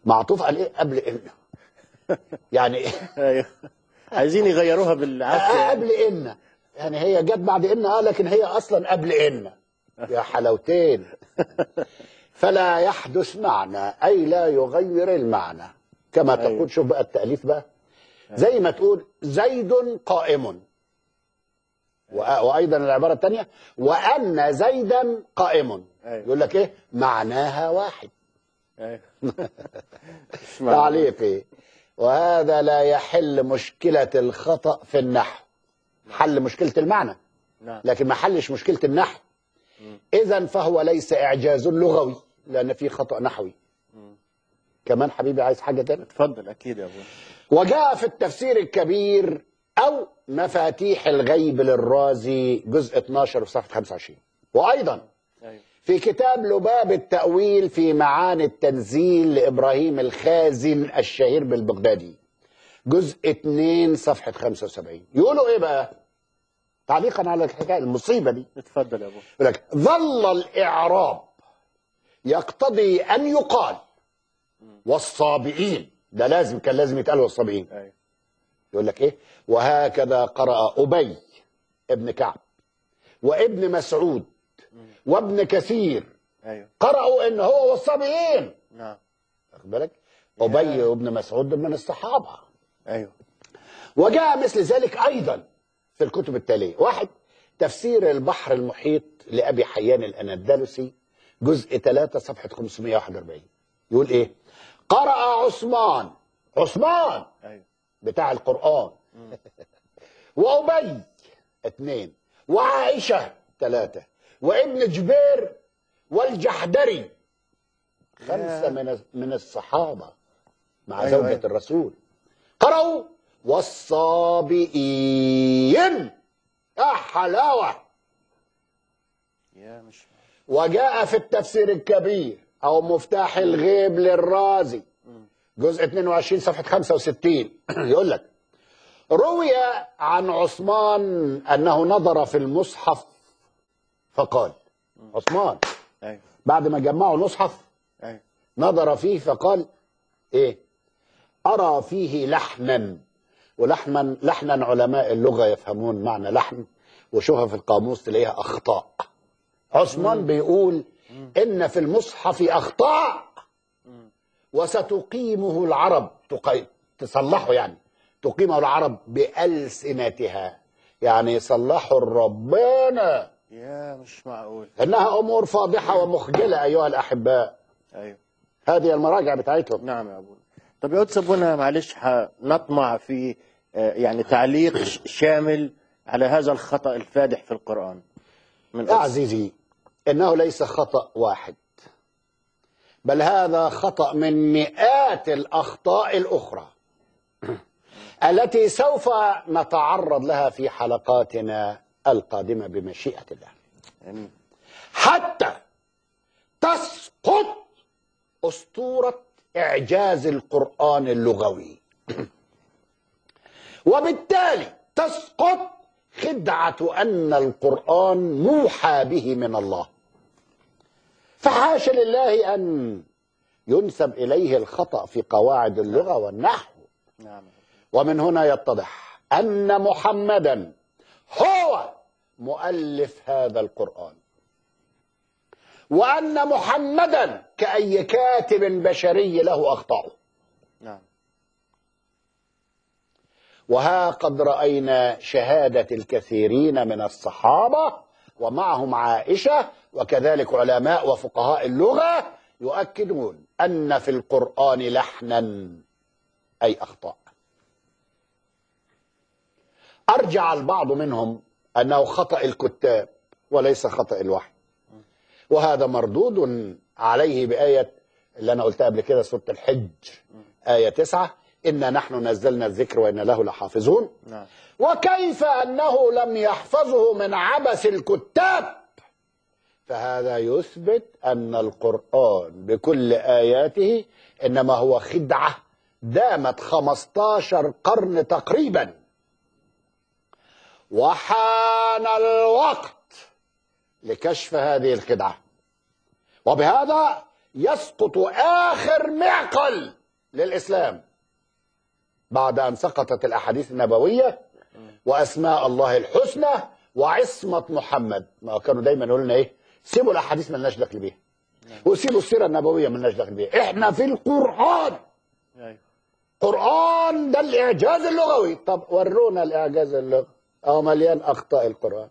معطوف عليه قبل ان يعني ايه ايوه عايزين يغيروها بالعافيه آه، يعني. قبل ان يعني هي جت بعد ان اه لكن هي اصلا قبل ان يا حلاوتين فلا يحدث معنى اي لا يغير المعنى كما أيوة. تقول شوف بقى التاليف بقى زي ما تقول زيد قائم وأ- وايضا العباره الثانيه وان زيدا قائم أيوة. يقول لك ايه معناها واحد ايوه مش معنى. تعليقي وهذا لا يحل مشكله الخطا في النحو حل مشكله المعنى نعم لكن ما حلش مشكله النحو اذا فهو ليس اعجاز لغوي لان في خطا نحوي كمان حبيبي عايز حاجه تانية اتفضل اكيد يا ابونا وجاء في التفسير الكبير او مفاتيح الغيب للرازي جزء 12 صفحه 25 وايضا ايوه في كتاب لباب التأويل في معاني التنزيل لإبراهيم الخازن الشهير بالبغدادي جزء 2 صفحة 75 يقولوا إيه بقى تعليقا على الحكاية المصيبة دي اتفضل يا ابونا يقول لك ظل الإعراب يقتضي أن يقال والصابئين ده لازم كان لازم يتقال والصابئين ايوه يقول لك ايه وهكذا قرأ أبي ابن كعب وابن مسعود وابن كثير ايوه قرأوا ان هو والصابئين نعم واخد بالك أبي وابن مسعود من الصحابة ايوه وجاء مثل ذلك أيضا في الكتب التالية واحد تفسير البحر المحيط لأبي حيان الأندلسي جزء 3 صفحة 541 يقول إيه قرأ عثمان عثمان ايوه بتاع القرآن وأبي اثنين وعائشة ثلاثة وابن جبير والجحدري خمسة من من الصحابة مع أيوة، زوجة أيوة. الرسول قرأوا والصابئين يا حلاوة يا مش وجاء في التفسير الكبير أو مفتاح الغيب للرازي جزء 22 صفحة 65 يقول لك روي عن عثمان أنه نظر في المصحف فقال عثمان ايوه بعد ما جمعوا المصحف ايوه نظر فيه فقال ايه ارى فيه لحنا ولحما لحنا علماء اللغه يفهمون معنى لحن وشوفها في القاموس تلاقيها اخطاء عثمان بيقول ان في المصحف اخطاء وستقيمه العرب تقي... تصلحه يعني تقيمه العرب بألسنتها يعني يصلحوا ربنا يا مش معقول انها امور فاضحه ومخجله ايها الاحباء ايوه هذه المراجع بتاعتهم نعم يا ابونا طب يا قدس ابونا معلش نطمع في آه، يعني تعليق ش- شامل على هذا الخطأ الفادح في القرآن من يا قدس. عزيزي انه ليس خطا واحد بل هذا خطا من مئات الاخطاء الاخرى التي سوف نتعرض لها في حلقاتنا القادمه بمشيئه الله آمين. حتى تسقط اسطوره اعجاز القران اللغوي وبالتالي تسقط خدعه ان القران موحى به من الله فحاشا لله ان ينسب اليه الخطا في قواعد اللغه والنحو نعم ومن هنا يتضح ان محمدا هو مؤلف هذا القران وان محمدا كاي كاتب بشري له اخطاؤه نعم وها قد راينا شهاده الكثيرين من الصحابه ومعهم عائشه وكذلك علماء وفقهاء اللغه يؤكدون ان في القران لحنا اي اخطاء ارجع البعض منهم انه خطا الكتاب وليس خطا الوحي وهذا مردود عليه بايه اللي انا قلتها قبل كده سوره الحج ايه تسعة انا نحن نزلنا الذكر وانا له لحافظون نعم وكيف انه لم يحفظه من عبث الكتاب فهذا يثبت ان القران بكل اياته انما هو خدعه دامت 15 قرن تقريبا وحان الوقت لكشف هذه الخدعه وبهذا يسقط آخر معقل للإسلام بعد أن سقطت الأحاديث النبوية وأسماء الله الحسنى وعصمة محمد ما كانوا دايما يقولوا لنا إيه سيبوا الأحاديث ما لناش دخل بيها وسيبوا السيرة النبوية ما لناش دخل بيها إحنا في القرآن أيوه. قرآن ده الإعجاز اللغوي طب ورونا الإعجاز اللغوي أو مليان أخطاء القرآن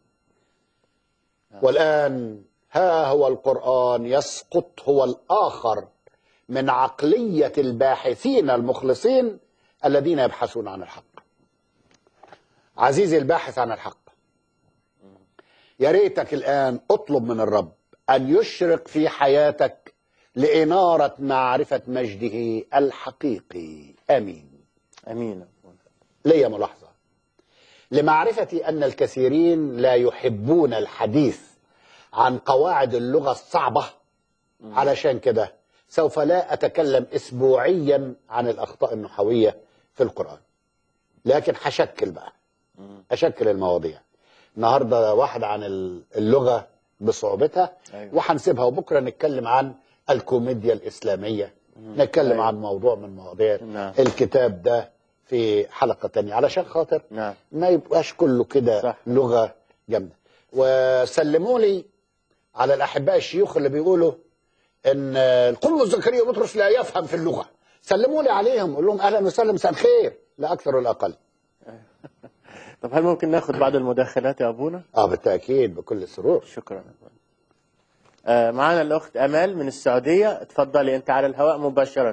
والآن ها هو القرآن يسقط هو الآخر من عقلية الباحثين المخلصين الذين يبحثون عن الحق عزيزي الباحث عن الحق يا ريتك الآن اطلب من الرب أن يشرق في حياتك لإنارة معرفة مجده الحقيقي آمين امين أبونا. لي ملاحظة لمعرفة أن الكثيرين لا يحبون الحديث عن قواعد اللغة الصعبة علشان كده سوف لا أتكلم أسبوعيا عن الأخطاء النحوية في القرآن لكن هشكل بقى أشكل المواضيع النهاردة واحد عن اللغة بصعوبتها أيوة. وهنسيبها وبكرة نتكلم عن الكوميديا الإسلامية نتكلم أيوة. عن موضوع من مواضيع نعم. الكتاب ده في حلقة تانية علشان خاطر نعم ما يبقاش كله كده صح. لغة جامدة وسلموا لي على الأحباء الشيوخ اللي بيقولوا إن القدوة زكريا بطرس لا يفهم في اللغة سلموا لي عليهم قول لهم أهلا وسهلا مساء الخير لا أكثر ولا أقل طب هل ممكن ناخذ بعض المداخلات يا ابونا اه بالتأكيد بكل سرور شكرا أبونا. آه معنا الاخت امال من السعوديه تفضلي انت على الهواء مباشره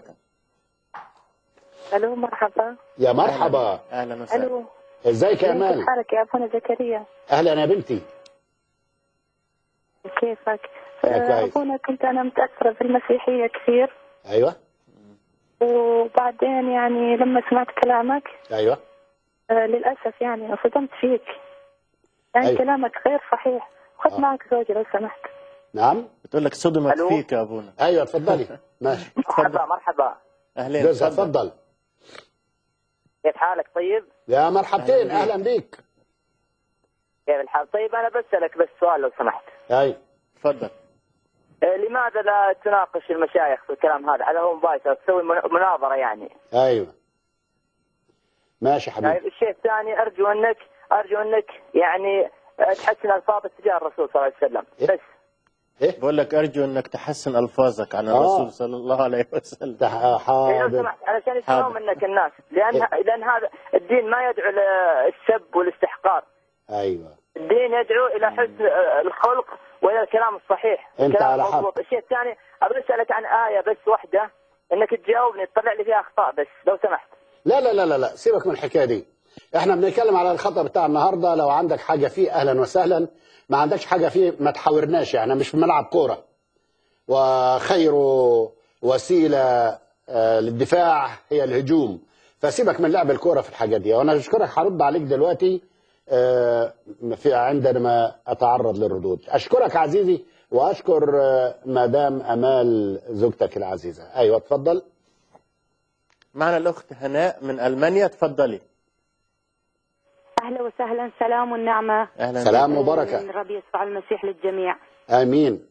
الو مرحبا يا مرحبا اهلا وسهلا الو ازيك يا كيف أمال حالك يا ابونا زكريا أهلا يا بنتي كيفك أنا آه، كويس. ابونا كنت انا متاثره بالمسيحيه كثير أيوة وبعدين يعني لما سمعت كلامك أيوة آه، للاسف يعني انصدمت فيك يعني أيوة. كلامك غير صحيح خذ آه. معك زوجي لو سمحت نعم بتقول لك صدمت ألو؟ فيك يا ابونا أيوة اتفضلي ماشي مرحبا مرحبا اهلين جوزها تفضل اتفضل كيف حالك طيب؟ يا مرحبتين أهلا أهلا بيك كيف الحال؟ طيب انا بسألك بس سؤال لو سمحت أيوة تفضل آه، لماذا لا تناقش المشايخ في الكلام هذا على هو مباشر تسوي من- مناظرة يعني أيوة ماشي حبيبي طيب الشيء الثاني ارجو انك ارجو انك يعني آه، تحسن الفاظ تجاه الرسول صلى الله عليه وسلم إيه؟ بس بقول لك ارجو انك تحسن الفاظك عن آه. الرسول صلى الله عليه وسلم تح- إيه، لو حاضر سمحت علشان يسمعون حاضر. منك الناس لان لان هذا الدين ما يدعو للسب والاستحقار أيوة الدين يدعو الى حسن آه، الخلق والى الكلام الصحيح أنت الكلام على حق. المضبوط. الشيء الثاني ابي اسالك عن ايه بس واحده انك تجاوبني تطلع لي فيها اخطاء بس لو سمحت لا لا لا لا لا سيبك من الحكايه دي احنا بنتكلم على الخطا بتاع النهارده لو عندك حاجه فيه اهلا وسهلا ما عندكش حاجه فيه ما تحاورناش يعني مش في ملعب كوره وخير وسيله آه، للدفاع هي الهجوم فسيبك من لعب الكوره في الحاجات دي وانا اشكرك هرد عليك دلوقتي آه، في عندما اتعرض للردود اشكرك عزيزي واشكر آه، مدام امال زوجتك العزيزه ايوه اتفضل معنا الاخت هناء من المانيا تفضلي اهلا وسهلا سلام والنعمه اهلا سلام بك. وبركه من رب يسوع المسيح للجميع امين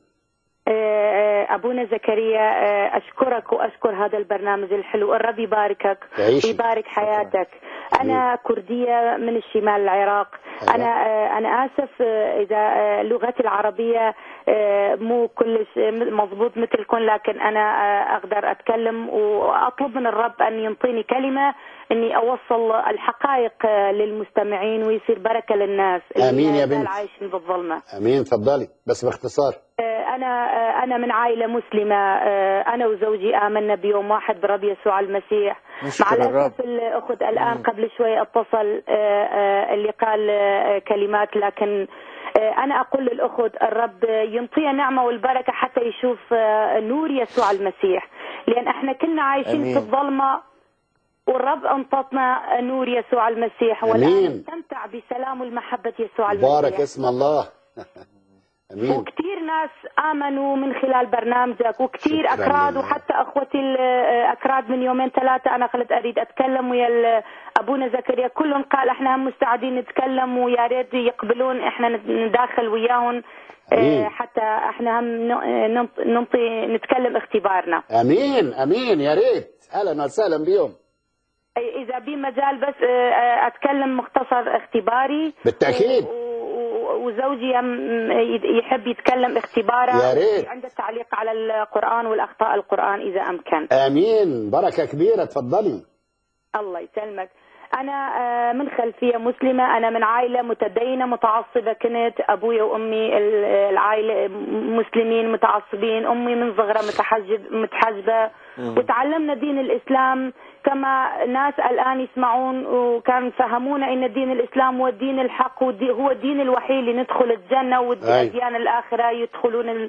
آه، أبونا زكريا آه، أشكرك وأشكر هذا البرنامج الحلو الرب يباركك تعيشي. ويبارك حياتك أنا كردية من الشمال العراق أيوة. أنا آه، أنا آسف آه، إذا آه، لغتي العربية آه، مو كلش مضبوط مثلكم لكن أنا آه، أقدر أتكلم وأطلب من الرب أن ينطيني كلمة إني أوصل الحقائق آه، للمستمعين ويصير بركة للناس اللي آمين يا ما زال بنت. عايشين بالظلمة امين اتفضلي بس باختصار أنا أنا من عائلة مسلمة أنا وزوجي آمنا بيوم واحد برب يسوع المسيح نشكر مع الرب. الأسف الأخت الآن قبل شوي اتصل اللي قال كلمات لكن أنا أقول للأخت الرب ينطيها نعمة والبركة حتى يشوف نور يسوع المسيح لأن احنا كنا عايشين أمين. في الظلمة والرب انطتنا نور يسوع المسيح والآن أمين. نستمتع بسلام والمحبة يسوع المسيح بارك اسم الله امين وكثير ناس آمنوا من خلال برنامجك وكثير شكراً أكراد لله. وحتى أخوتي الأكراد من يومين ثلاثة أنا قلت أريد أتكلم ويا ال- أبونا زكريا كلهم قال إحنا هم مستعدين نتكلم ويا ريت يقبلون إحنا نت- نداخل وياهم آه، أمين. حتى إحنا هم ن- ننط- ننطي نتكلم اختبارنا امين امين يا ريت اهلا وسهلا بيهم أي- إذا بي مجال بس آه، آه، أتكلم مختصر اختباري بالتأكيد. و- و- وزوجي يم- يحب يتكلم اختباره يا ريت. عنده تعليق على القرآن والأخطاء القرآن إذا أمكن امين بركه كبيره اتفضلي الله يسلمك أنا آه، من خلفية مسلمة أنا من عائلة متدينة متعصبة كنت أبوي وأمي ال- العائلة مسلمين متعصبين أمي من صغرها متحجب متحجبة وتعلمنا دين الإسلام كما ناس الآن يسمعون وكانوا يفهمونا أن دين الإسلام هو الدين الحق والدي- هو الدين الوحيد اللي ندخل الجنة أي. والأديان الآخرة يدخلون ال-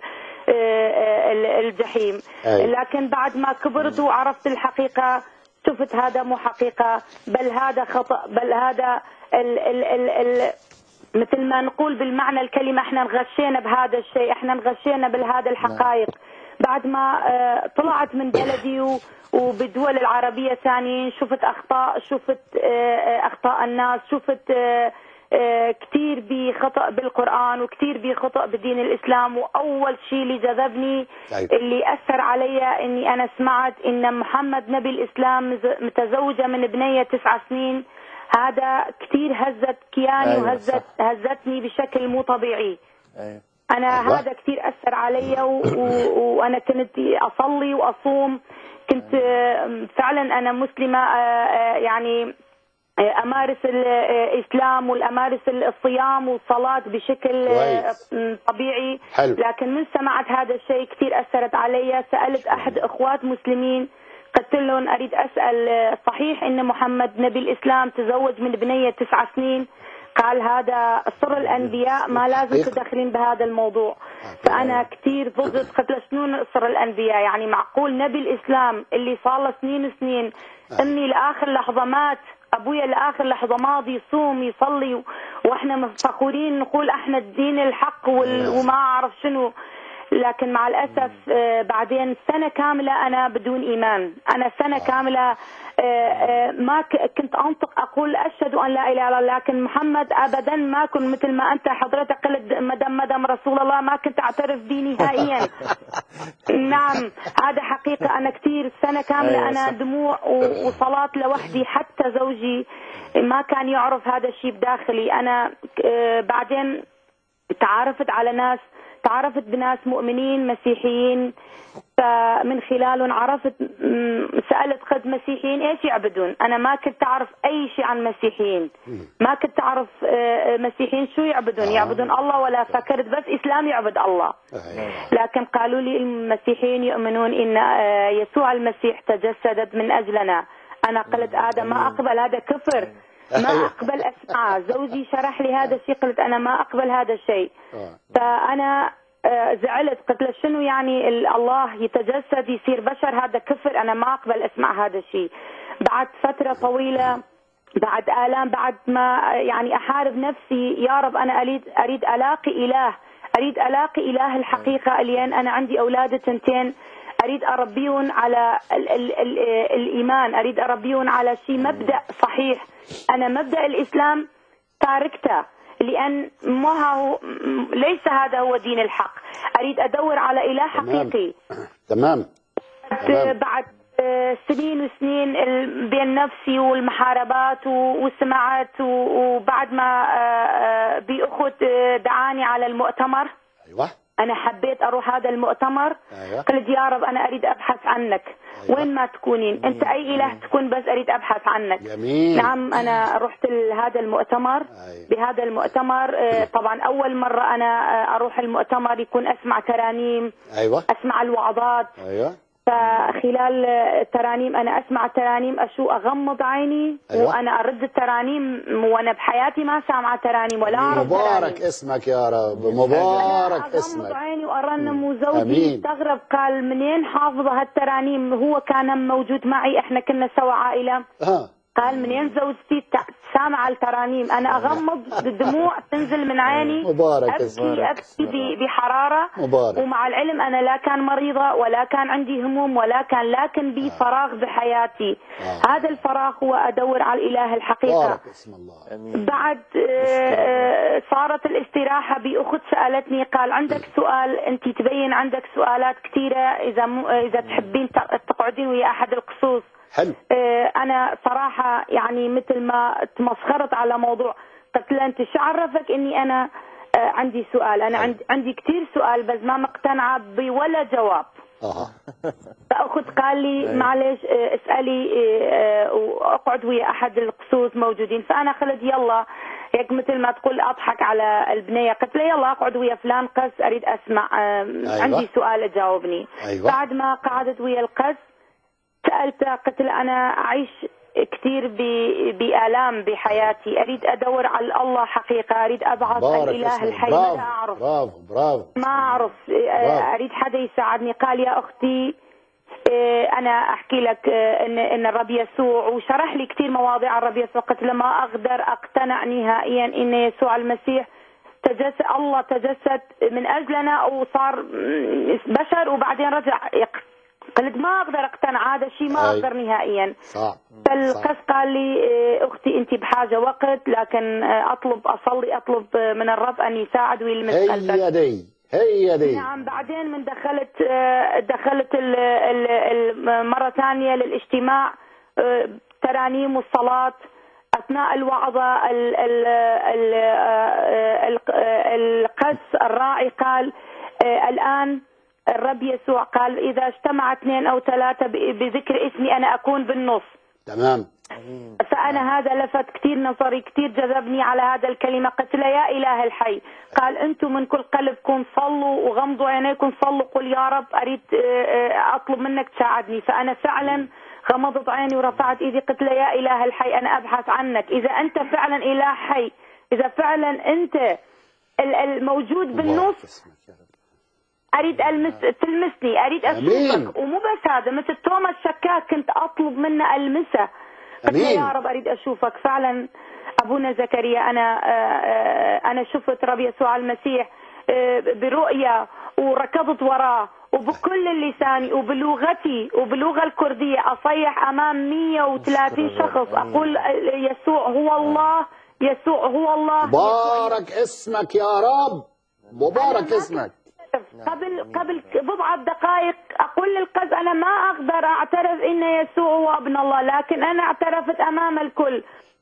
آه، ال- الجحيم أي. لكن بعد ما كبرت وعرفت الحقيقة شفت هذا مو حقيقة بل هذا خطأ بل هذا ال ال ال ال مثل ما نقول بالمعنى الكلمة احنا انغشينا بهذا الشيء احنا انغشينا بهذا الحقائق بعد ما آه، طلعت من بلدي و- وبالدول العربية ثانيين شفت أخطاء شفت آه، آه، أخطاء الناس شفت آه، آه، كثير بخطأ بالقرآن وكثير بخطأ بدين الإسلام وأول شيء اللي جذبني طيب. اللي أثر علي إني أنا سمعت إن محمد نبي الإسلام مز- متزوجة من بنية تسع سنين هذا كثير هزت كياني أيوة، وهزت صح. هزتني بشكل مو طبيعي أيوة. انا أيوة. هذا كثير اثر علي و... و... وانا كنت اصلي واصوم كنت آه، فعلا انا مسلمه آه، آه، يعني آه، امارس الاسلام والامارس الصيام والصلاه بشكل آه، كويس. م- طبيعي حلو. لكن من سمعت هذا الشيء كثير اثرت علي سالت احد اخوات مسلمين قلت لهم اريد اسال آه، صحيح ان محمد نبي الاسلام تزوج من بنيه تسع سنين قال هذا سر الانبياء ما لازم حقيقة. تدخلين بهذا الموضوع فانا كثير ضد قلت له شنو سر الانبياء يعني معقول نبي الاسلام اللي صار له سنين وسنين امي لاخر لحظه مات ابويا لاخر لحظه ماضي يصوم يصلي و- واحنا فخورين نقول احنا الدين الحق وال... وما اعرف شنو لكن مع الاسف آه، بعدين سنه كامله انا بدون ايمان انا سنه كامله آه، آه، ما ك- كنت انطق اقول اشهد ان لا اله الا الله لكن محمد ابدا ما كنت مثل ما انت حضرتك قلت مدام مدام رسول الله ما كنت اعترف به نهائيا نعم هذا حقيقه انا كثير سنه كامله أيوة انا صح. دموع و- وصلاه لوحدي حتى زوجي ما كان يعرف هذا الشيء بداخلي انا آه، بعدين تعرفت على ناس تعرفت بناس مؤمنين مسيحيين فمن خلالهم عرفت م- سألت قد مسيحيين ايش يعبدون انا ما كنت اعرف اي شيء عن مسيحيين ما كنت اعرف آه، مسيحيين شو يعبدون يعبدون الله ولا فكرت بس اسلام يعبد الله أيوة. لكن قالوا لي المسيحيين يؤمنون ان آه، يسوع المسيح تجسدت من اجلنا انا قلت هذا ما اقبل هذا كفر ما أيوة. اقبل اسمعه زوجي شرح لي هذا الشيء قلت انا ما اقبل هذا الشيء آه. فانا آه، زعلت قلت له شنو يعني ال- الله يتجسد يصير بشر هذا كفر انا ما اقبل اسمع هذا الشيء بعد فتره طويله بعد الام بعد ما آه، يعني احارب نفسي يا رب انا اريد اريد الاقي اله اريد الاقي اله الحقيقه لان انا عندي اولاد تنتين اريد اربيهم على ال ال ال الايمان اريد اربيهم على شيء مبدا صحيح انا مبدا الاسلام تاركته لان ما هو م- ليس هذا هو دين الحق اريد ادور على اله تمام. حقيقي تمام تمام. بعد آه، سنين وسنين ال- بين نفسي والمحاربات و- والسماعات و- وبعد ما آه، آه، بأخت آه، دعاني على المؤتمر ايوه أنا حبيت أروح هذا المؤتمر أيوة. قلت يا رب أنا أريد أبحث عنك أيوة. وين ما تكونين أنت أي إله تكون بس أريد أبحث عنك جميل نعم أنا رحت لهذا المؤتمر أيوة. بهذا المؤتمر آه، طبعا أول مرة أنا آه، أروح المؤتمر يكون أسمع ترانيم ايوه أسمع الوعظات ايوه فخلال الترانيم انا اسمع الترانيم اشو اغمض عيني أيوة. وانا ارد الترانيم وانا بحياتي ما سامعه ترانيم ولا اعرف مبارك ترانيم. اسمك يا رب مبارك اغمض اسمك عيني وارنم أمين. وزوجي استغرب قال منين حافظه هالترانيم هو كان موجود معي احنا كنا سوا عائله ها قال منين زوجتي تع- سامعة الترانيم أنا أغمض الدموع تنزل من عيني مبارك أبكي اسمك أبكي ب- بحرارة مبارك ومع العلم أنا لا كان مريضة ولا كان عندي هموم ولا كان لكن بي فراغ بحياتي آه. هذا الفراغ هو أدور على الإله الحقيقة مبارك اسم الله امين بعد آه، آه، صارت الاستراحة بأخت سألتني قال عندك سؤال أنت تبين عندك سؤالات كثيرة إذا مو إذا تحبين ت- تقعدين ويا أحد القصوص حلو آه، أنا صراحة يعني مثل ما تمسخرت على موضوع قلت لها أنت شو عرفك إني أنا آه، عندي سؤال أنا عندي عندي كثير سؤال بس ما مقتنعة بولا جواب اها فاخذ قال لي معلش آه، اسالي آه، آه، واقعد ويا احد القصوص موجودين فانا قلت يلا هيك مثل ما تقول اضحك على البنيه قلت له يلا اقعد ويا فلان قس اريد اسمع آه، أيوة. عندي سؤال تجاوبني أيوة. بعد ما قعدت ويا القس سالته قلت له انا اعيش كثير ب- بآلام بحياتي أريد أدور على الله حقيقة أريد أبعث مبارك الإله اسمك الحي برافو ماذا أعرف برافو برافو ما اعرف برافو. اريد حدا يساعدني قال يا اختي إيه، انا احكي لك إيه، ان ان الرب يسوع وشرح لي كثير مواضيع عن الرب يسوع قلت له ما اقدر اقتنع نهائيا ان يسوع المسيح تجسد الله تجسد من اجلنا وصار م- بشر وبعدين رجع يق- قلت ما اقدر اقتنع هذا الشيء ما أي. اقدر نهائيا صعب فالقس قال لي إيه، اختي انت بحاجه وقت لكن إيه، اطلب اصلي اطلب من الرب ان يساعد ويلمس قلبك هي دي هي دي نعم بعدين من دخلت آه، دخلت ال- ال- ال- مرة ثانية للاجتماع آه، ترانيم والصلاة أثناء الوعظة ال- ال- ال- آه، ال- آه، القس الراعي قال آه، الآن الرب يسوع قال إذا اجتمع اثنين أو ثلاثة ب- بذكر اسمي أنا أكون بالنص تمام فأنا هذا لفت كثير نظري كثير جذبني على هذا الكلمة قلت له يا إله الحي قال أنتم من كل قلبكم صلوا وغمضوا عينيكم صلوا قل يا رب أريد آه، آه، أطلب منك تساعدني فأنا فعلا غمضت عيني ورفعت إيدي قلت له يا إله الحي أنا أبحث عنك إذا أنت فعلا إله حي إذا فعلا أنت ال- الموجود مبارك بالنص اسمك يا رب اريد المس تلمسني اريد أمين. اشوفك ومو بس هذا مثل توماس شكاك كنت اطلب منه المسه قلت له أمين. يا رب اريد اشوفك فعلا ابونا زكريا انا آه، آه، انا شفت رب يسوع المسيح آه، برؤيا وركضت وراه وبكل لساني وبلغتي وباللغه الكرديه اصيح امام 130 أشكر الرب. شخص أمين. اقول آه، يسوع هو الله يسوع هو الله مبارك اسمك يا رب مبارك اسمك قبل قبل بضعة دقائق أقول للقز أنا ما أقدر أعترف إن يسوع هو ابن الله لكن أنا اعترفت أمام الكل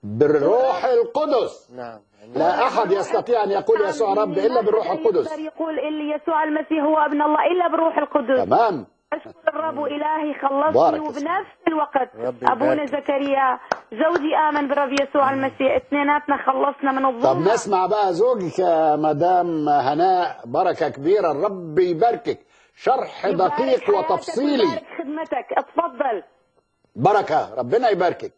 بالروح القدس نعم لا أحد يستطيع أن يقول يسوع رب إلا بالروح ما حدا القدس يقدر يقول إن يسوع المسيح هو ابن الله إلا بالروح القدس تمام أشكر الرب إلهي بارك خلصني اسمك. وبنفس الوقت ربي أبونا يباركك. زكريا زوجي آمن برب يسوع المسيح اثنيناتنا خلصنا من طب الظلمة نسمع بقى زوجك يا مدام هناء بركة كبيرة الرب يباركك شرح يبارك دقيق حياتك وتفصيلي ويبارك خدمتك اتفضل بركة ربنا يباركك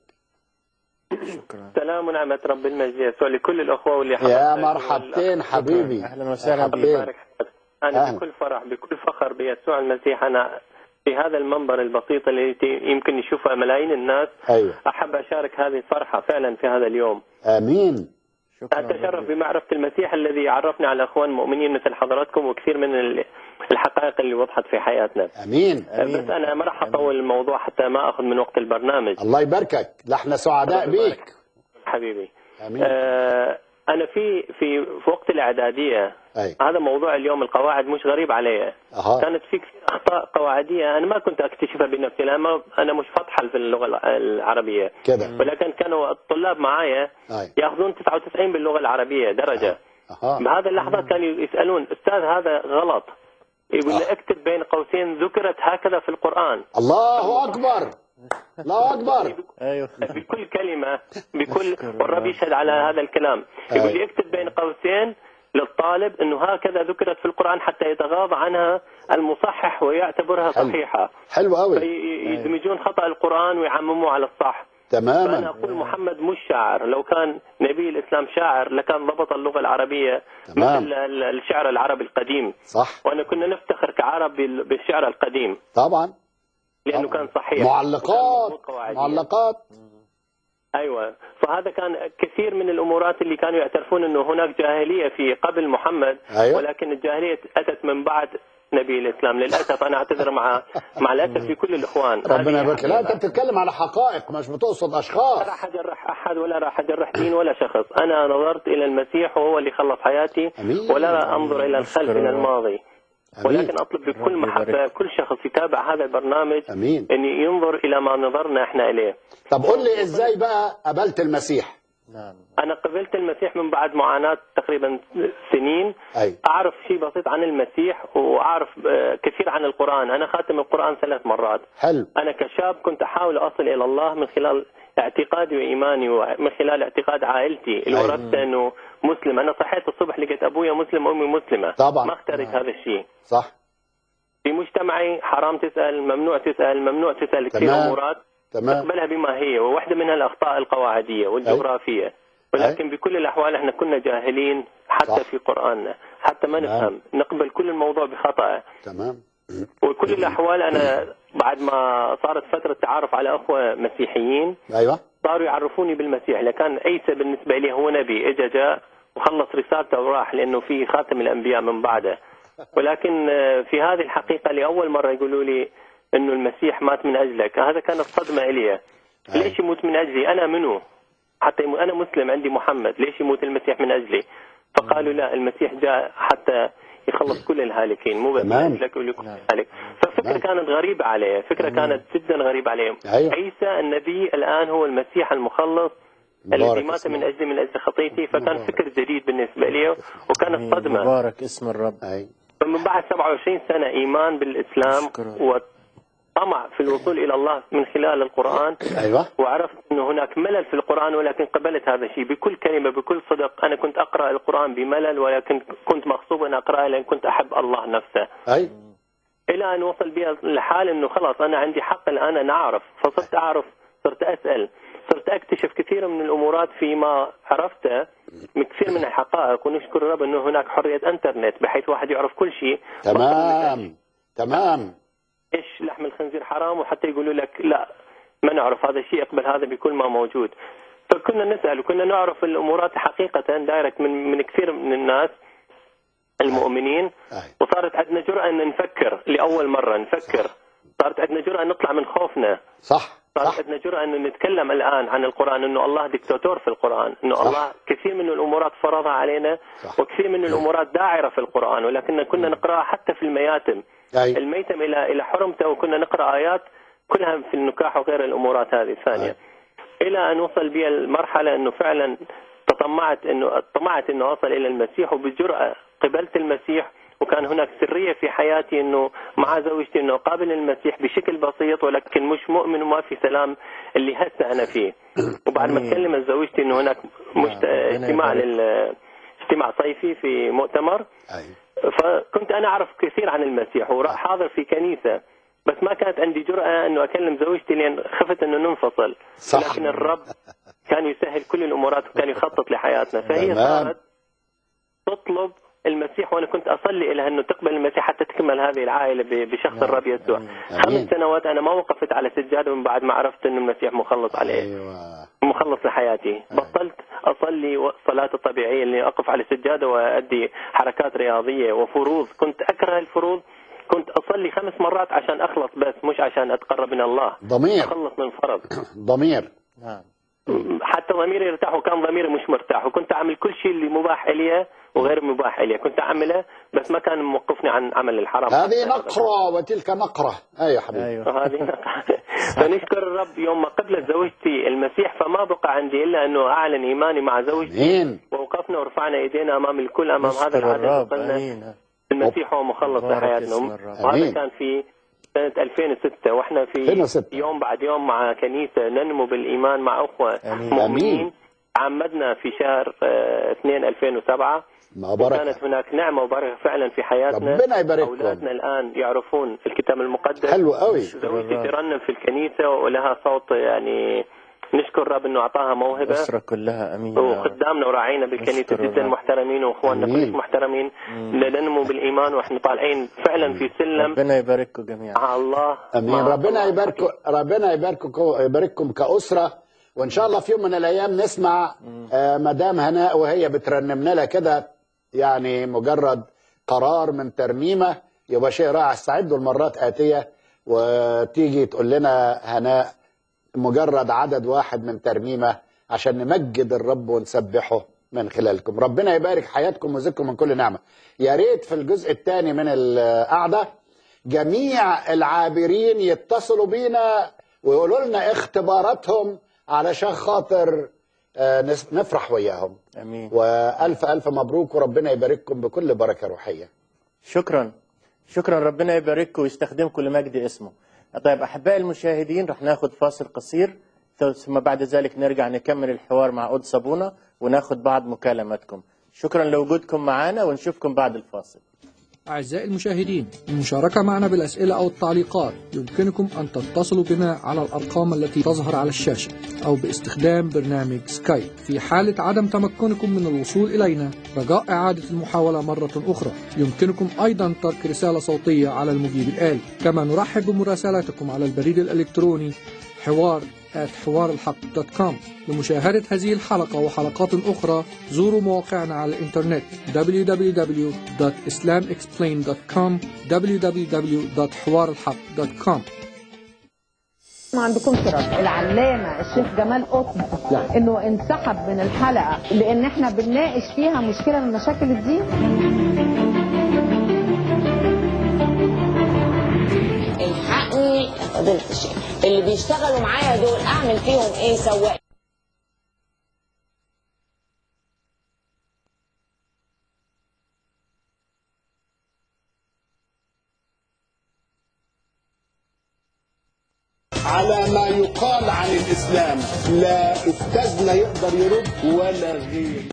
شكرا سلام ونعمة رب المجد يسوع لكل الأخوة واللي يا حضروا مرحبتين حبيبي أهلا وسهلا يا بك. حبيبي. يبارك حياتك. أنا أهلا. بكل فرح بكل فخر بيسوع المسيح أنا في هذا المنبر البسيط اللي ت- يمكن يشوفها ملايين الناس أيوه أحب أشارك هذه الفرحة فعلا في هذا اليوم آمين شكرا أتشرف ربي. بمعرفة المسيح الذي عرفنا على أخوان مؤمنين مثل حضراتكم وكثير من ال- الحقائق اللي وضحت في حياتنا أمين آمين. بس أنا ما راح أطول الموضوع حتى ما أخذ من وقت البرنامج الله يباركك نحن سعداء الله يبارك. بيك حبيبي آمين آه أنا في في في وقت الإعدادية أي هذا موضوع اليوم القواعد مش غريب علي أها كانت في كثير اخطاء قواعديه انا ما كنت اكتشفها بنفسي لان ما- انا مش فطحل في اللغه الع- العربيه كده ولكن كانوا الطلاب معايا أي ياخذون 99 باللغه العربيه درجه أها بهذا اللحظه كانوا يسالون استاذ هذا غلط يقول لي آه. اكتب بين قوسين ذكرت هكذا في القران الله أكبر الله أكبر أيوه بكل كلمه بكل أشكر والرب الله. يشهد على هذا الكلام أي. يقول لي اكتب بين قوسين للطالب انه هكذا ذكرت في القران حتى يتغاضى عنها المصحح ويعتبرها حلو. صحيحه حلو قوي يدمجون خطا القران ويعمموه على الصح فانا تماما اقول محمد مش شاعر لو كان نبي الاسلام شاعر لكان ضبط اللغه العربيه تمام. مثل ال- الشعر العربي القديم صح وانا كنا نفتخر كعرب بال- بالشعر القديم طبعا لانه طبعاً. كان صحيح وكان معلقات مضبوط قواعديا. معلقات ايوه فهذا كان كثير من الامورات اللي كانوا يعترفون انه هناك جاهليه في قبل محمد أيوة. ولكن الجاهليه اتت من بعد نبي الاسلام للاسف انا اعتذر مع مع الاسف في كل الاخوان ربنا هذه يبارك لا انت بتتكلم على حقائق مش بتقصد لا اشخاص راح اجرح احد ولا راح اجرح دين ولا شخص انا نظرت الى المسيح وهو اللي خلص حياتي أمين. ولا انظر الى الخلف أشكر الى الله. الماضي أمين. ولكن اطلب بكل ربي محبه يبارك. كل شخص يتابع هذا البرنامج امين ان ينظر الى ما نظرنا احنا اليه طب قول لي ازاي بقى قابلت المسيح نعم انا قبلت المسيح من بعد معاناه تقريبا سنين اي اعرف شيء بسيط عن المسيح واعرف آه، كثير عن القران انا خاتم القران ثلاث مرات حلو انا كشاب كنت احاول اصل الى الله من خلال اعتقادي وايماني ومن خلال اعتقاد عائلتي اللي أيوة. ورثت انه مسلم انا صحيت الصبح لقيت ابويا مسلم وامي مسلمه طبعا. ما اخترت هذا الشيء صح في مجتمعي حرام تسال ممنوع تسال ممنوع تسال كثير تمام. امورات تمام نقبلها بما هي وواحده منها الاخطاء القواعديه والجغرافيه ولكن بكل الاحوال احنا كنا جاهلين حتى صح. في قراننا حتى ما نعم. نفهم نقبل كل الموضوع بخطأ تمام وكل الاحوال انا بعد ما صارت فتره تعارف على اخوه مسيحيين ايوه صاروا يعرفوني بالمسيح لكان عيسى بالنسبه لي هو نبي اجى جاء وخلص رسالته وراح لانه في خاتم الانبياء من بعده ولكن آه، في هذه الحقيقه لاول مره يقولوا لي انه المسيح مات من اجلك هذا كانت صدمه الي ليش يموت من اجلي انا منو حتى يموت انا مسلم عندي محمد ليش يموت المسيح من اجلي فقالوا لا المسيح جاء حتى يخلص كل الهالكين مو بس من تمام. اجلك ولكل نعم. الهالك ففكره تمام. كانت غريبه عليه فكره كانت جدا غريبه عليه أيوة. عيسى النبي الان هو المسيح المخلص مبارك الذي مات اسمه. من اجلي من اجل خطيتي فكان مبارك. فكر جديد بالنسبه لي وكانت آمين. صدمه مبارك اسم الرب اي فمن بعد 27 سنه ايمان بالاسلام شكرا. وطمع في الوصول الى الله من خلال القران ايوه وعرفت انه هناك ملل في القران ولكن قبلت هذا الشيء بكل كلمه بكل صدق انا كنت اقرا القران بملل ولكن كنت مغصوب ان اقراه لان كنت احب الله نفسه اي الى ان وصل بي الحال انه خلاص انا عندي حق الان ان اعرف فصرت اعرف صرت اسال صرت اكتشف كثير من الامورات فيما عرفته من كثير من الحقائق ونشكر الرب انه هناك حريه انترنت بحيث واحد يعرف كل شيء تمام تمام ايش لحم الخنزير حرام وحتى يقولوا لك لا ما نعرف هذا الشيء اقبل هذا بكل ما موجود فكنا نسال وكنا نعرف الامورات حقيقه دايركت من من كثير من الناس المؤمنين اي وصارت عندنا جرأة أن نفكر لأول مرة نفكر صارت عندنا جرأة أن نطلع من خوفنا صح صارت صح عندنا جرأة أن نتكلم الآن عن القرآن أنه الله دكتاتور في القرآن أنه صح. الله كثير من الأمورات فرضها علينا صح. وكثير من الأمورات داعرة في القرآن ولكن كنا نقرأها حتى في المياتم اي الميتم إلى إلى حرمته وكنا نقرأ آيات كلها في النكاح وغير الأمورات هذه الثانية إلى أن وصل بي المرحلة أنه فعلا تطمعت أنه طمعت أنه أصل إلى المسيح وبجرأة قبلت المسيح وكان هناك سرية في حياتي أنه مع زوجتي أنه قابل المسيح بشكل بسيط ولكن مش مؤمن وما في سلام اللي هسه أنا فيه وبعد ما أمين. كلمت زوجتي أنه هناك مشت... ربنا اجتماع يبارك. لل اجتماع صيفي في مؤتمر اي فكنت انا اعرف كثير عن المسيح وراح حاضر في كنيسه بس ما كانت عندي جرأة انه اكلم زوجتي لان خفت انه ننفصل صح. لكن الرب كان يسهل كل الامورات وكان يخطط لحياتنا فهي تمام. صارت تطلب المسيح وانا كنت اصلي لها انه تقبل المسيح حتى تكمل هذه العائله ب- بشخص نعم. الرب يسوع آمين. خمس آمين. سنوات انا ما وقفت على سجاده من بعد ما عرفت انه المسيح مخلص عليه ايوه مخلص لحياتي بطلت اصلي الصلاه الطبيعيه اللي اقف على سجاده وادي حركات رياضيه وفروض كنت اكره الفروض كنت اصلي خمس مرات عشان اخلص بس مش عشان اتقرب من الله ضمير اخلص من فرض ضمير نعم حتى ضميري يرتاح وكان ضميري مش مرتاح وكنت اعمل كل شيء اللي مباح الي وغير مباح الي كنت اعمله بس ما كان موقفني عن عمل الحرام هذه نقرة وتلك نقرة اي يا حبيبي ايوه هذه فنشكر الرب يوم ما قبلت زوجتي المسيح فما بقى عندي الا انه اعلن ايماني مع زوجتي مين ووقفنا ورفعنا ايدينا امام الكل امام هذا نشكر العدد الرب وقلنا امين المسيح هو مخلص مبارك لحياتنا اسم الرب. وهذا آمين. كان في سنة 2006 واحنا في 2006. يوم بعد يوم مع كنيسة ننمو بالإيمان مع أخوة آمين. مؤمنين آمين. عمدنا في شهر آه، 2 2007 ما بركة وكانت هناك نعمة وبركة فعلا في حياتنا ربنا يبارككم. أولادنا الآن يعرفون الكتاب المقدس حلو قوي زوجتي ترنم في الكنيسة ولها صوت يعني نشكر الرب انه اعطاها موهبه الأسرة كلها أمين يا رب. وخدامنا وراعينا بالكنيسه نشكر جدا الرب. محترمين واخواننا آمين. كلش محترمين لننمو بالايمان واحنا طالعين فعلا في سلم ربنا يبارككم جميعا مع الله امين مع ربنا الله. يبارك ربنا يبارككم يبارككم كأسرة وان شاء الله في يوم من الايام نسمع آه مدام هناء وهي بترنم لنا كده يعني مجرد قرار من ترنيمه يبقى شيء رائع استعدوا المرات اتيه وتيجي تقول لنا هناء مجرد عدد واحد من ترنيمه عشان نمجد الرب ونسبحه من خلالكم ربنا يبارك حياتكم ويزيدكم من كل نعمه يا ريت في الجزء الثاني من القعده جميع العابرين يتصلوا بينا ويقولوا لنا اختباراتهم علشان خاطر آه، نس- نفرح وياهم امين والف الف مبروك وربنا يبارككم بكل بركه روحيه شكرا شكرا ربنا يبارككم ويستخدمكم لمجد اسمه طيب احبائي المشاهدين رح ناخذ فاصل قصير ثم بعد ذلك نرجع نكمل الحوار مع قدس صابونه وناخذ بعض مكالماتكم شكرا لوجودكم معنا ونشوفكم بعد الفاصل أعزائي المشاهدين للمشاركة معنا بالأسئلة أو التعليقات يمكنكم أن تتصلوا بنا على الأرقام التي تظهر على الشاشة أو باستخدام برنامج سكايب في حالة عدم تمكنكم من الوصول إلينا رجاء إعادة المحاولة مرة أخرى يمكنكم أيضا ترك رسالة صوتية على المجيب الآلي كما نرحب بمراسلاتكم على البريد الإلكتروني حوار حوار الحق دوت كوم لمشاهدة هذه الحلقة وحلقات أخرى زوروا مواقعنا على الإنترنت www.islamexplained.com www.حوارالحق.com ما عندكم شرف العلامة الشيخ جمال قطب انه انسحب من الحلقة لان احنا بنناقش فيها مشكلة من مشاكل الدين الحقني يا فضيلة الشيخ اللي بيشتغلوا معايا دول اعمل فيهم ايه سواق على ما يقال عن الإسلام لا أستاذنا يقدر يرد ولا غير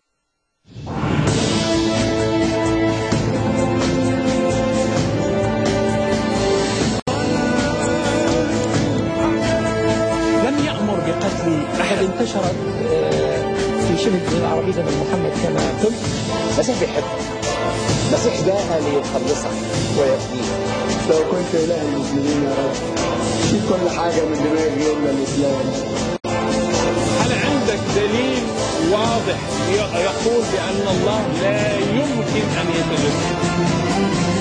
لم يأمر بقتل أحد انتشرت آه، في شبه الجزيرة العربية من محمد كما قلت المسيح بيحبك المسيح جاء ليخلصك ويفديك لو كنت إله المسلمين يا رب شيل كل حاجة من دماغي إلا الإسلام هل عندك دليل واضح ي- يقول بأن الله لا يمكن أن يتجسد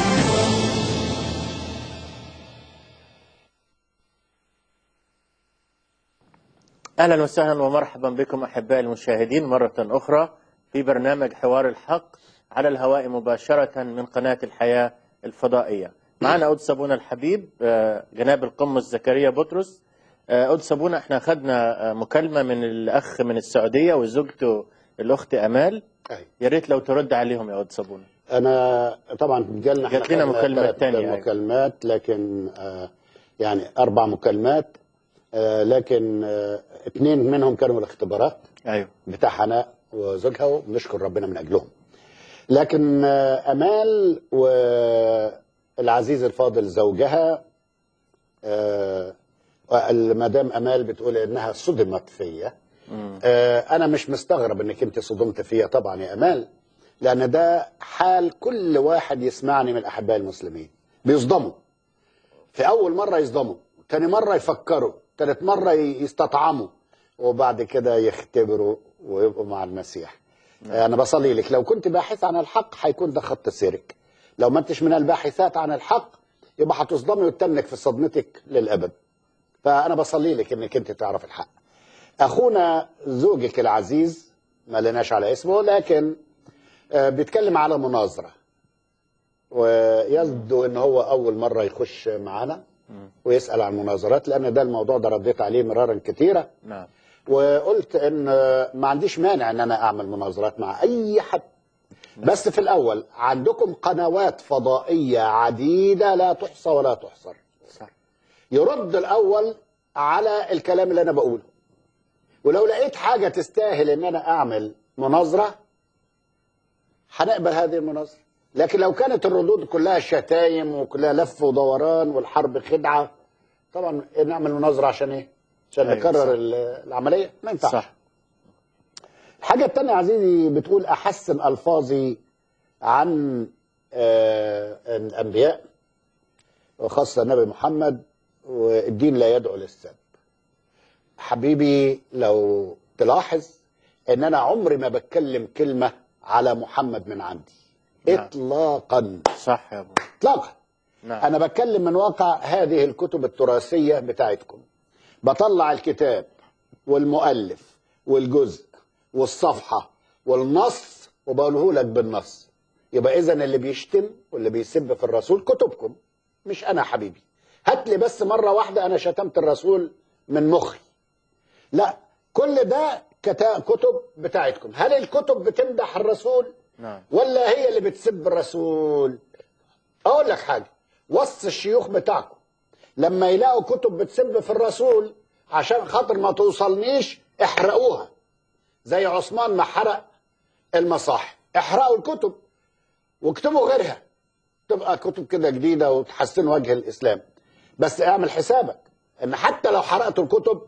اهلا وسهلا ومرحبا بكم احبائي المشاهدين مره اخرى في برنامج حوار الحق على الهواء مباشره من قناه الحياه الفضائيه. معنا قدس ابونا الحبيب آه، جناب القمص زكريا بطرس. آه، قدس ابونا احنا اخذنا آه، مكالمه من الاخ من السعوديه وزوجته الاخت امال. أي. يا ريت لو ترد عليهم يا قدس ابونا. انا طبعا جالنا إحنا جات لنا خدنا مكالمة ثلاث تانية، أيوة. مكالمات لكن آه يعني اربع مكالمات آه لكن آه اثنين منهم كانوا الاختبارات ايوه بتاع حناء وزوجها ونشكر ربنا من اجلهم لكن آه امال والعزيز الفاضل زوجها آه المدام امال بتقول انها صدمت فيا آه، انا مش مستغرب انك انت صدمت فيا طبعا يا امال لان ده حال كل واحد يسمعني من احباء المسلمين بيصدموا في اول مره يصدموا تاني مره يفكروا تالت مره ي- يستطعموا وبعد كده يختبروا ويبقوا مع المسيح آه، انا بصلي لك لو كنت باحث عن الحق هيكون ده خط سيرك لو ما انتش من الباحثات عن الحق يبقى هتصدمي وتتنك في صدمتك للابد فانا بصلي لك انك انت تعرف الحق اخونا زوجك العزيز ما لناش على اسمه لكن آه، بيتكلم على مناظره ويبدو ان هو اول مره يخش معانا ويسال عن مناظرات لان ده الموضوع ده رديت عليه مرارا كثيره نعم وقلت ان آه، ما عنديش مانع ان انا اعمل مناظرات مع اي حد بس في الاول عندكم قنوات فضائيه عديده لا تحصى ولا تحصر صح يرد الاول على الكلام اللي انا بقوله ولو لقيت حاجه تستاهل ان انا اعمل مناظره هنقبل هذه المناظره لكن لو كانت الردود كلها شتايم وكلها لف ودوران والحرب خدعه طبعا نعمل مناظره عشان ايه؟ عشان أيوة، نكرر صح. ال- العمليه ما ينفعش صح الحاجه الثانيه يا عزيزي بتقول احسن الفاظي عن آه، الانبياء وخاصه النبي محمد والدين لا يدعو للسب حبيبي لو تلاحظ ان انا عمري ما بتكلم كلمه على محمد من عندي نعم. اطلاقا صح يا ابو اطلاقا نعم انا بتكلم من واقع هذه الكتب التراثيه بتاعتكم بطلع الكتاب والمؤلف والجزء والصفحه والنص وبقوله لك بالنص يبقى اذا اللي بيشتم واللي بيسب في الرسول كتبكم مش انا حبيبي هات لي بس مره واحده انا شتمت الرسول من مخي لا كل ده كتا- كتب بتاعتكم هل الكتب بتمدح الرسول نعم ولا هي اللي بتسب الرسول اقول لك حاجه وص الشيوخ بتاعكم لما يلاقوا كتب بتسب في الرسول عشان خاطر ما توصلنيش احرقوها زي عثمان ما حرق المصاحف احرقوا الكتب واكتبوا غيرها تبقى كتب كده جديده وتحسن وجه الاسلام بس اعمل حسابك ان حتى لو حرقتوا الكتب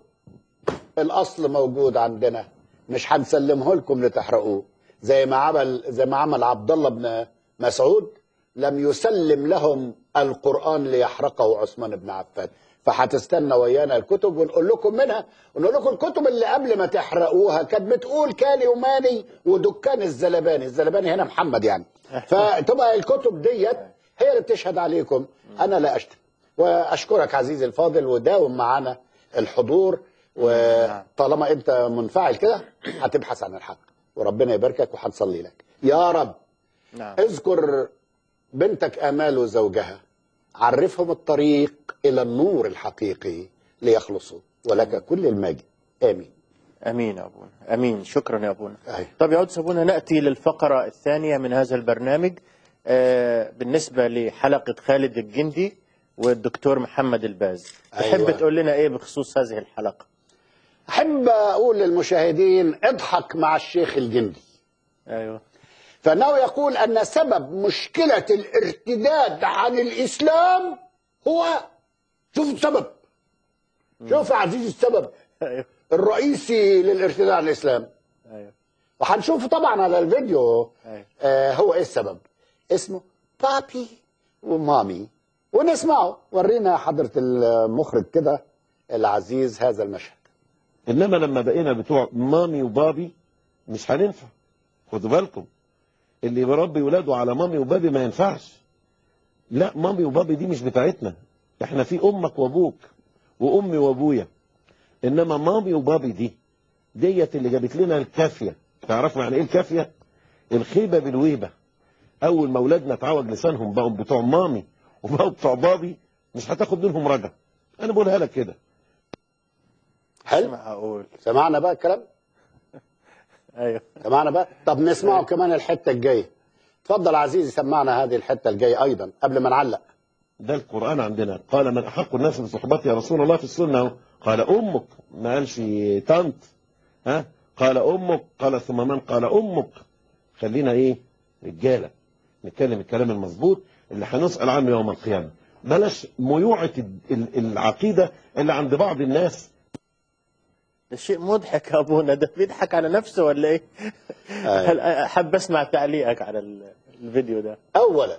الاصل موجود عندنا مش هنسلمه لكم لتحرقوه زي ما عمل زي ما عمل عبد الله بن مسعود لم يسلم لهم القران ليحرقه عثمان بن عفان فهتستنى ويانا الكتب ونقول لكم منها ونقول لكم الكتب اللي قبل ما تحرقوها كانت بتقول كالي وماني ودكان الزلباني الزلباني هنا محمد يعني فتبقى الكتب ديت هي اللي بتشهد عليكم انا لا اشتم واشكرك عزيزي الفاضل وداوم معانا الحضور وطالما انت منفعل كده هتبحث عن الحق وربنا يباركك وهنصلي لك يا رب نعم اذكر بنتك امال وزوجها عرفهم الطريق الى النور الحقيقي ليخلصوا ولك كل المجد امين امين يا ابونا امين شكرا يا ابونا أي. طب يا عود ابونا ناتي للفقره الثانيه من هذا البرنامج آه بالنسبه لحلقه خالد الجندي والدكتور محمد الباز تحب أيوة. تقول لنا ايه بخصوص هذه الحلقه احب اقول للمشاهدين اضحك مع الشيخ الجندي ايوه فانه يقول ان سبب مشكله الارتداد عن الاسلام هو شوف السبب شوف يا عزيزي السبب ايوه الرئيسي للارتداد عن الاسلام ايوه وهنشوفه طبعا على الفيديو ايوه آه هو ايه السبب اسمه بابي ومامي ونسمعه ورينا حضرة المخرج كده العزيز هذا المشهد انما لما بقينا بتوع مامي وبابي مش هننفع خدوا بالكم اللي بيربي ولاده على مامي وبابي ما ينفعش لا مامي وبابي دي مش بتاعتنا احنا في امك وابوك وامي وابويا انما مامي وبابي دي ديت اللي جابت لنا الكافيه تعرفوا يعني ايه الكافيه الخيبه بالويبه اول ما اولادنا اتعوج لسانهم بقوا بتوع مامي وبقوا بتوع بابي مش هتاخد منهم رجا انا بقولها لك كده حلو معقول سمعنا بقى الكلام ايوه سمعنا بقى طب نسمعه كمان الحته الجايه اتفضل عزيزي سمعنا هذه الحته الجايه ايضا قبل ما نعلق ده القرآن عندنا قال من أحق الناس بصحبتي يا رسول الله في السنة أهو. قال أمك ما قالش طنط ها قال أمك قال ثم من قال أمك خلينا إيه رجالة نتكلم الكلام المظبوط اللي هنسأل عنه يوم القيامة بلاش ميوعة ال- ال- العقيدة اللي عند بعض الناس ده شيء مضحك يا ابونا ده بيضحك على نفسه ولا ايه؟ هل- احب اسمع تعليقك على ال- الفيديو ده اولا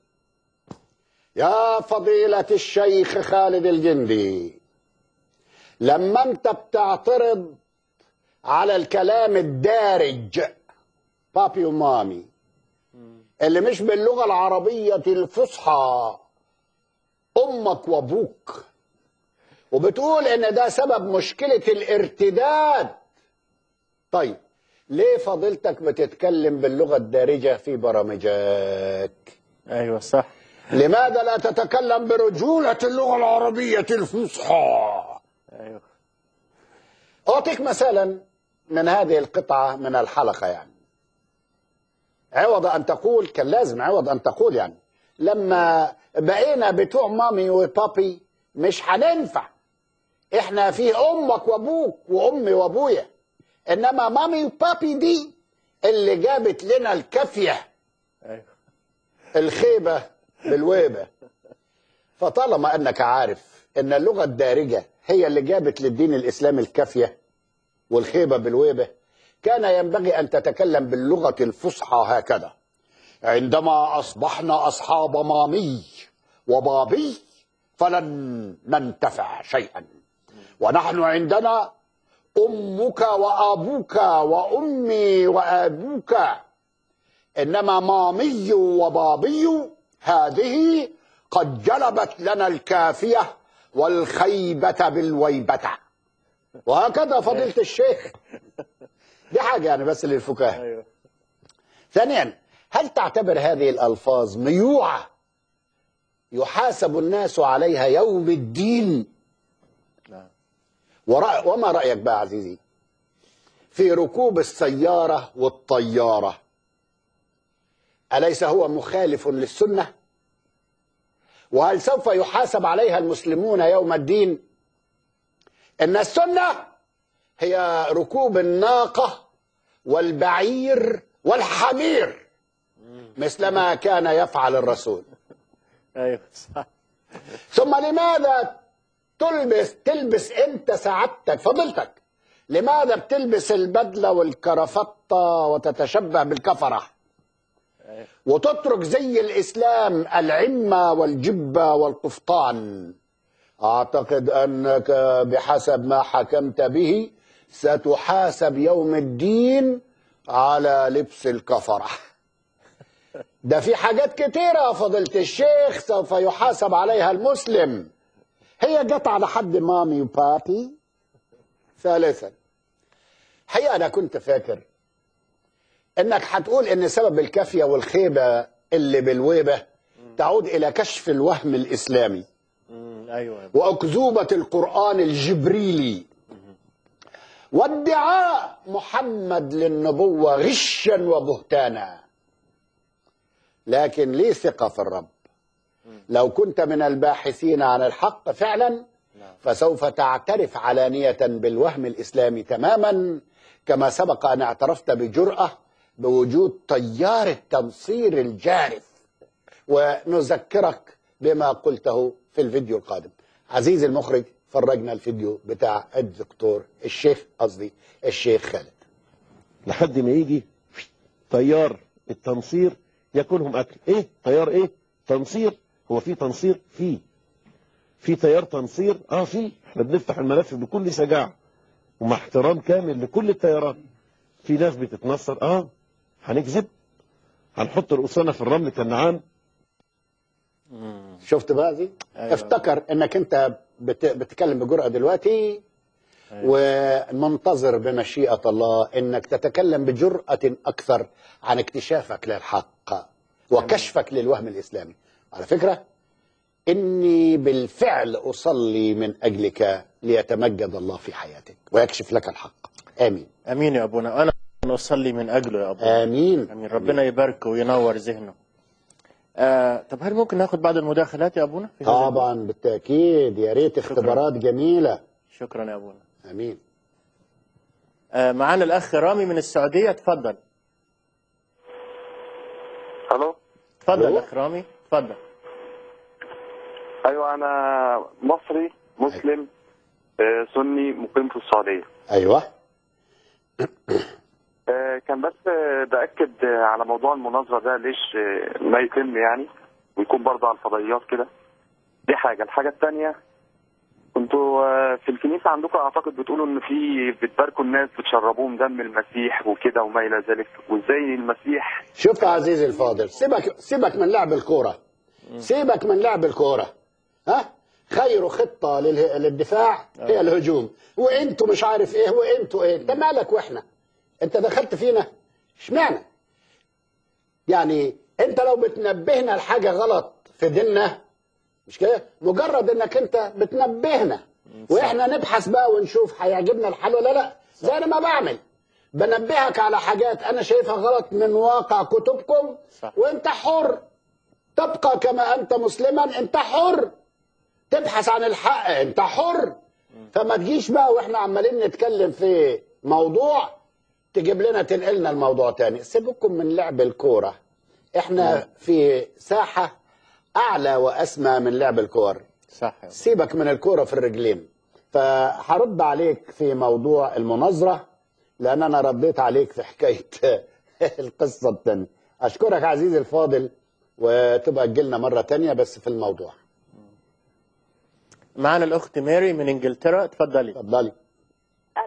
يا فضيلة الشيخ خالد الجندي لما انت بتعترض على الكلام الدارج بابي ومامي اللي مش باللغة العربية الفصحى أمك وأبوك وبتقول إن ده سبب مشكلة الارتداد طيب ليه فضيلتك بتتكلم باللغة الدارجة في برامجك ايوه صح لماذا لا تتكلم برجولة اللغة العربية الفصحى ايوه أعطيك مثلا من هذه القطعة من الحلقة يعني عوض أن تقول كان لازم عوض أن تقول يعني لما بقينا بتوع مامي وبابي مش هننفع احنا في امك وابوك وامي وابويا انما مامي وبابي دي اللي جابت لنا الكافيه ايوه الخيبه بالويبه فطالما انك عارف ان اللغه الدارجه هي اللي جابت للدين الاسلامي الكافيه والخيبه بالويبه كان ينبغي ان تتكلم باللغه الفصحى هكذا عندما اصبحنا اصحاب مامي وبابي فلن ننتفع شيئا ونحن عندنا أمك وأبوك وأمي وأبوك إنما مامي وبابي هذه قد جلبت لنا الكافية والخيبة بالويبة وهكذا فضيلة الشيخ دي حاجة يعني بس للفكاهة أيوه. ثانيا هل تعتبر هذه الألفاظ ميوعة يحاسب الناس عليها يوم الدين نعم. ورأ... وما رأيك بقى عزيزي في ركوب السيارة والطيارة أليس هو مخالف للسنة وهل سوف يحاسب عليها المسلمون يوم الدين إن السنة هي ركوب الناقة والبعير والحمير مثلما كان يفعل الرسول ايوه صح ثم لماذا تلبس تلبس انت سعادتك فضيلتك لماذا بتلبس البدله والكرافطه وتتشبه بالكفره وتترك زي الاسلام العمه والجبه والقفطان اعتقد انك بحسب ما حكمت به ستحاسب يوم الدين على لبس الكفره ده في حاجات كتيرة فضيلة الشيخ سوف يحاسب عليها المسلم هي جت على حد مامي وبابي ثالثا حقيقة أنا كنت فاكر إنك هتقول إن سبب الكافية والخيبة اللي بالويبة تعود إلى كشف الوهم الإسلامي مم، ايوه وأكذوبة القرآن الجبريلي وادعاء محمد للنبوة غشا وبهتانا لكن لي ثقة في الرب لو كنت من الباحثين عن الحق فعلا فسوف تعترف علانية بالوهم الإسلامي تماما كما سبق أن اعترفت بجرأة بوجود تيار التنصير الجارف ونذكرك بما قلته في الفيديو القادم عزيزي المخرج فرجنا الفيديو بتاع الدكتور الشيخ قصدي الشيخ خالد لحد ما يجي طيار التنصير ياكلهم اكل ايه طيار ايه تنصير هو في تنصير في في تيار تنصير اه في احنا بنفتح الملف بكل شجاعه ومع احترام كامل لكل التيارات في ناس بتتنصر اه هنكذب هنحط رؤوسنا في الرمل كالنعام شفت بقى دي أيوة. افتكر انك انت بت... بتتكلم بجرأة دلوقتي ومنتظر بمشيئة الله انك تتكلم بجرأة اكثر عن اكتشافك للحق وكشفك للوهم الاسلامي على فكرة اني بالفعل اصلي من اجلك ليتمجد الله في حياتك ويكشف لك الحق امين امين يا ابونا وانا اصلي من اجله يا ابونا امين امين ربنا يباركه وينور ذهنه آه طب هل ممكن ناخد بعض المداخلات يا ابونا في هذا طبعا بالتاكيد يا ريت اختبارات جميله شكرا يا ابونا امين آه معانا الاخ رامي من السعوديه تفضل الو تفضل أيوة. اخ رامي تفضل ايوه انا مصري مسلم آه، سني مقيم في السعوديه ايوه آه، كان بس آه، باكد آه، على موضوع المناظره ده ليش آه، ما يتم يعني ويكون برضه على الفضائيات كده دي حاجه الحاجه الثانيه كنتوا آه، في الكنيسه عندكم اعتقد بتقولوا ان في بتباركوا الناس بتشربوهم دم المسيح وكده وما الى ذلك وازاي المسيح شوف يا عزيزي الفاضل سيبك سيبك من لعب الكوره سيبك من لعب الكوره ها خير خطه لله- للدفاع هي الهجوم وانتوا مش عارف ايه وانتوا ايه انت مالك واحنا انت دخلت فينا اشمعنى يعني انت لو بتنبهنا لحاجه غلط في ديننا مش كده مجرد انك انت بتنبهنا واحنا نبحث بقى ونشوف هيعجبنا الحل ولا لا زي انا ما بعمل بنبهك على حاجات انا شايفها غلط من واقع كتبكم صح. وانت حر تبقى كما انت مسلما انت حر تبحث عن الحق انت حر فما تجيش بقى واحنا عمالين نتكلم في موضوع تجيب لنا تنقلنا الموضوع تاني سيبكم من لعب الكوره احنا في ساحه اعلى واسمى من لعب الكور صح يا سيبك من الكوره في الرجلين فهرد عليك في موضوع المناظره لان انا رديت عليك في حكايه القصه الثانيه اشكرك عزيزي الفاضل وتبقى تجيلنا مره تانية بس في الموضوع معانا الاخت ماري من انجلترا تفضلي اتفضلي الو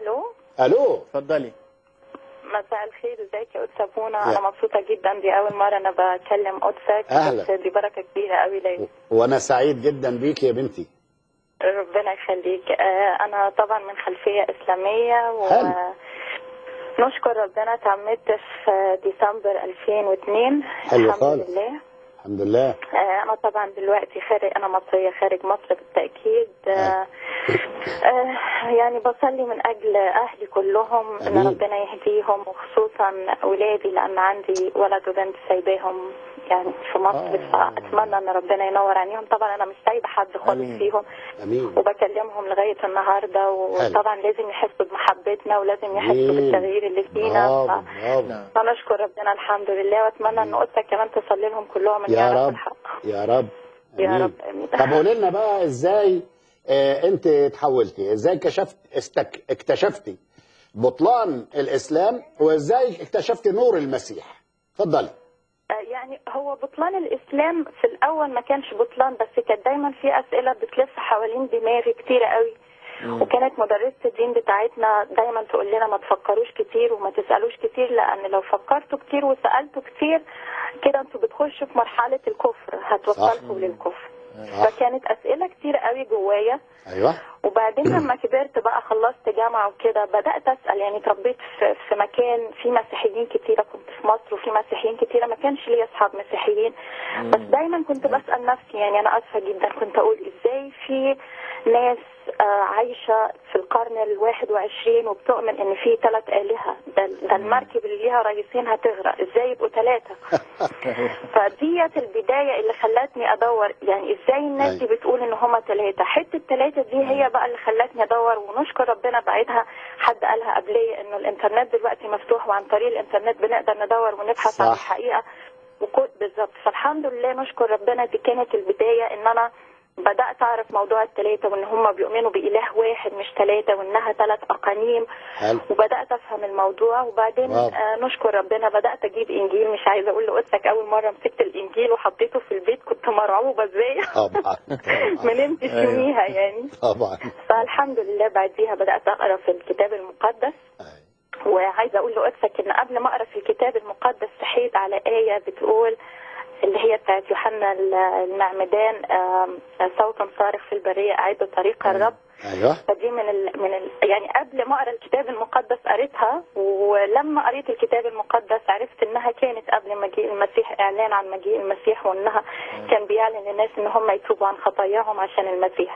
الو اتفضلي مساء الخير ازيك يا استاذ بونا يا. انا مبسوطه جدا دي اول مره انا بكلم قدسك أهلا. بس دي بركه كبيره قوي ليا وانا سعيد جدا بيك يا بنتي ربنا يخليك آه، انا طبعا من خلفيه اسلاميه و حلو. نشكر ربنا اتعمدت في ديسمبر 2002 حلو الحمد خالص. لله الحمد لله آه، انا طبعا دلوقتي خارج انا مصريه خارج مصر بالتاكيد آه، آه، يعني بصلي من اجل اهلي كلهم ان آمين. ربنا يهديهم وخصوصا ولادي لان عندي ولد وبنت سايباهم يعني في مصر فاتمنى ان ربنا ينور عينيهم طبعا انا مش سايبه حد خالص آمين. فيهم امين وبكلمهم لغايه النهارده وطبعا لازم يحسوا بمحبتنا ولازم يحسوا آمين. بالتغيير اللي فينا برافو ف- برافو فنشكر ربنا الحمد لله واتمنى ان قدسك كمان تصلي لهم كلهم ان يا يعرفوا رب الحق يا رب يا آمين. رب امين طب قولي لنا بقى ازاي آه انت تحولتي ازاي كشفت استك... اكتشفتي بطلان الاسلام وازاي اكتشفتي نور المسيح اتفضلي آه، يعني هو بطلان الاسلام في الاول ما كانش بطلان بس كانت دايما في اسئله بتلف حوالين دماغي كتيره قوي وكانت مدرسة الدين بتاعتنا دايما تقول لنا ما تفكروش كتير وما تسألوش كتير لأن لو فكرتوا كتير وسألتوا كتير كده انتوا بتخشوا في مرحلة الكفر هتوصلكم للكفر فكانت أسئلة كتير قوي جوايا ايوه وبعدين لما كبرت بقى خلصت جامعة وكده بدأت أسأل يعني اتربيت في, في مكان في مسيحيين كتيرة كنت في مصر وفي مسيحيين كتيرة ما كانش ليا أصحاب مسيحيين بس دايما كنت بسأل نفسي يعني أنا آسفة جدا كنت أقول إزاي في ناس آه، عايشة في القرن الواحد وعشرين وبتؤمن إن في ثلاث آلهة ده, ده المركب اللي ليها رئيسين هتغرق إزاي يبقوا ثلاثة فديت البداية اللي خلتني أدور يعني إزاي الناس دي بتقول إن هما ثلاثة حتة الثلاثة دي هي بقى اللي خلتني أدور ونشكر ربنا بعدها حد قالها قبلية إنه الإنترنت دلوقتي مفتوح وعن طريق الإنترنت بنقدر ندور ونبحث عن صح. الحقيقة وكل بالظبط فالحمد لله نشكر ربنا دي كانت البداية إن أنا بدأت أعرف موضوع الثلاثة وإن هم بيؤمنوا بإله واحد مش ثلاثة وإنها ثلاث أقانيم حلو وبدات افهم الموضوع وبعدين برافو. آه نشكر ربنا بدات اجيب انجيل مش عايزه اقول لقدسك اول مره مسكت الانجيل وحطيته في البيت كنت مرعوبه ازاي طبعا ما نمتش أيوة. يوميها يعني طبعا فالحمد لله بعديها بدات اقرا في الكتاب المقدس وعايزه اقول لقدسك ان قبل ما اقرا في الكتاب المقدس صحيت على ايه بتقول اللي هي بتاعت يوحنا المعمدان آم، صوت صارخ في البريه اعدوا طريق الرب ايوه فدي من ال... من ال... يعني قبل ما اقرا الكتاب المقدس قريتها ولما قريت الكتاب المقدس عرفت انها كانت قبل مجيء المسيح اعلان عن مجيء المسيح وانها كان بيعلن للناس ان هم يتوبوا عن خطاياهم عشان المسيح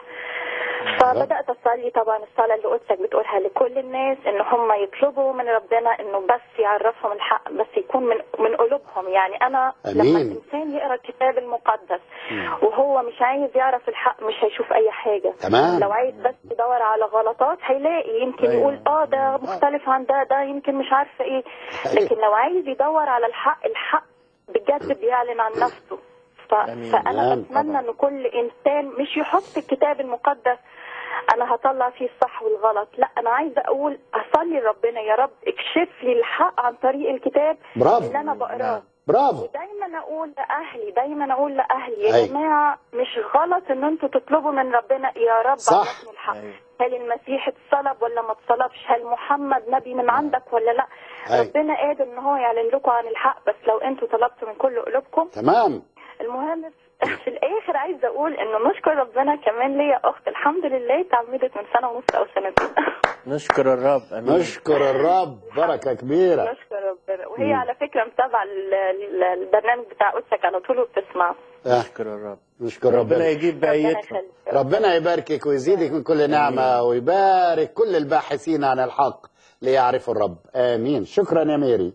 فبدات اصلي طبعا الصلاه اللي قدسك بتقولها لكل الناس ان هم يطلبوا من ربنا انه بس يعرفهم الحق بس يكون من من قلوبهم يعني انا لما أمين. الانسان يقرا الكتاب المقدس وهو مش عايز يعرف الحق مش هيشوف اي حاجه تمام. لو عايز بس يدور على غلطات هيلاقي يمكن أيوة. يقول اه ده مختلف عن ده ده يمكن مش عارفه ايه لكن لو عايز يدور على الحق الحق بجد بيعلن عن نفسه ف... آمين. فانا نعم، بتمنى ان كل انسان مش يحط الكتاب المقدس انا هطلع فيه الصح والغلط لا انا عايزه اقول اصلي لربنا يا رب اكشف لي الحق عن طريق الكتاب برافو. اللي انا بقراه برافو دايما اقول لاهلي دايما اقول لاهلي يا أي. جماعه مش غلط ان انتوا تطلبوا من ربنا يا رب صح. عرفني الحق هل المسيح اتصلب ولا ما اتصلبش هل محمد نبي من عندك ولا لا أي. ربنا قادر ان هو يعلن لكم عن الحق بس لو انتوا طلبتوا من كل قلوبكم تمام المهم في الاخر عايزه اقول انه نشكر ربنا كمان ليا اخت الحمد لله اتعمدت من سنه ونص او سنتين نشكر الرب امين نشكر الرب بركه كبيره نشكر ربنا وهي مم. على فكره متابعه ال- ال- البرنامج بتاع قدسك على طول وبتسمعه نشكر الرب نشكر ربنا ربنا يجيب بقيتهم ربنا يباركك ويزيدك من كل نعمة ويبارك كل الباحثين عن الحق ليعرفوا الرب آمين شكرا يا ميري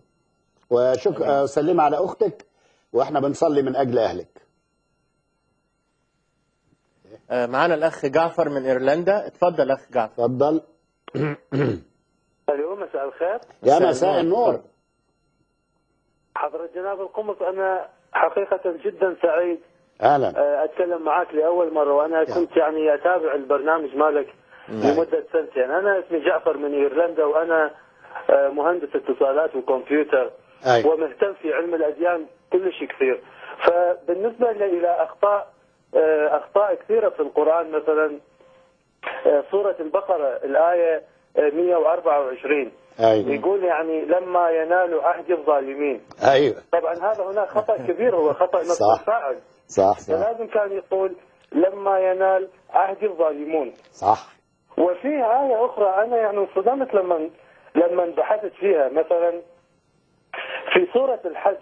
وشكرا سلم على أختك وإحنا بنصلي من أجل أهلك آه، معانا الاخ جعفر من ايرلندا اتفضل اخ جعفر اتفضل الو مساء الخير يا مساء النور حضرة جناب القمص أنا حقيقة جدا سعيد أهلا آه، أتكلم معك لأول مرة وأنا كنت يعني أتابع البرنامج مالك لمدة سنتين أنا اسمي جعفر من إيرلندا وأنا آه، مهندس اتصالات وكمبيوتر أي. ومهتم في علم الأديان كلش كثير فبالنسبة لي إلى أخطاء آه، أخطاء كثيرة في القرآن مثلا آه، سورة البقرة الآية آه، 124 ايوه يقول يعني لما ينال عهد الظالمين ايوه طبعا هذا هنا خطأ كبير هو خطأ نص صح. الفاعل صح صح فلازم كان يقول لما ينال عهد الظالمون صح وفي آية أخرى أنا يعني انصدمت لما لما بحثت فيها مثلا في سورة الحج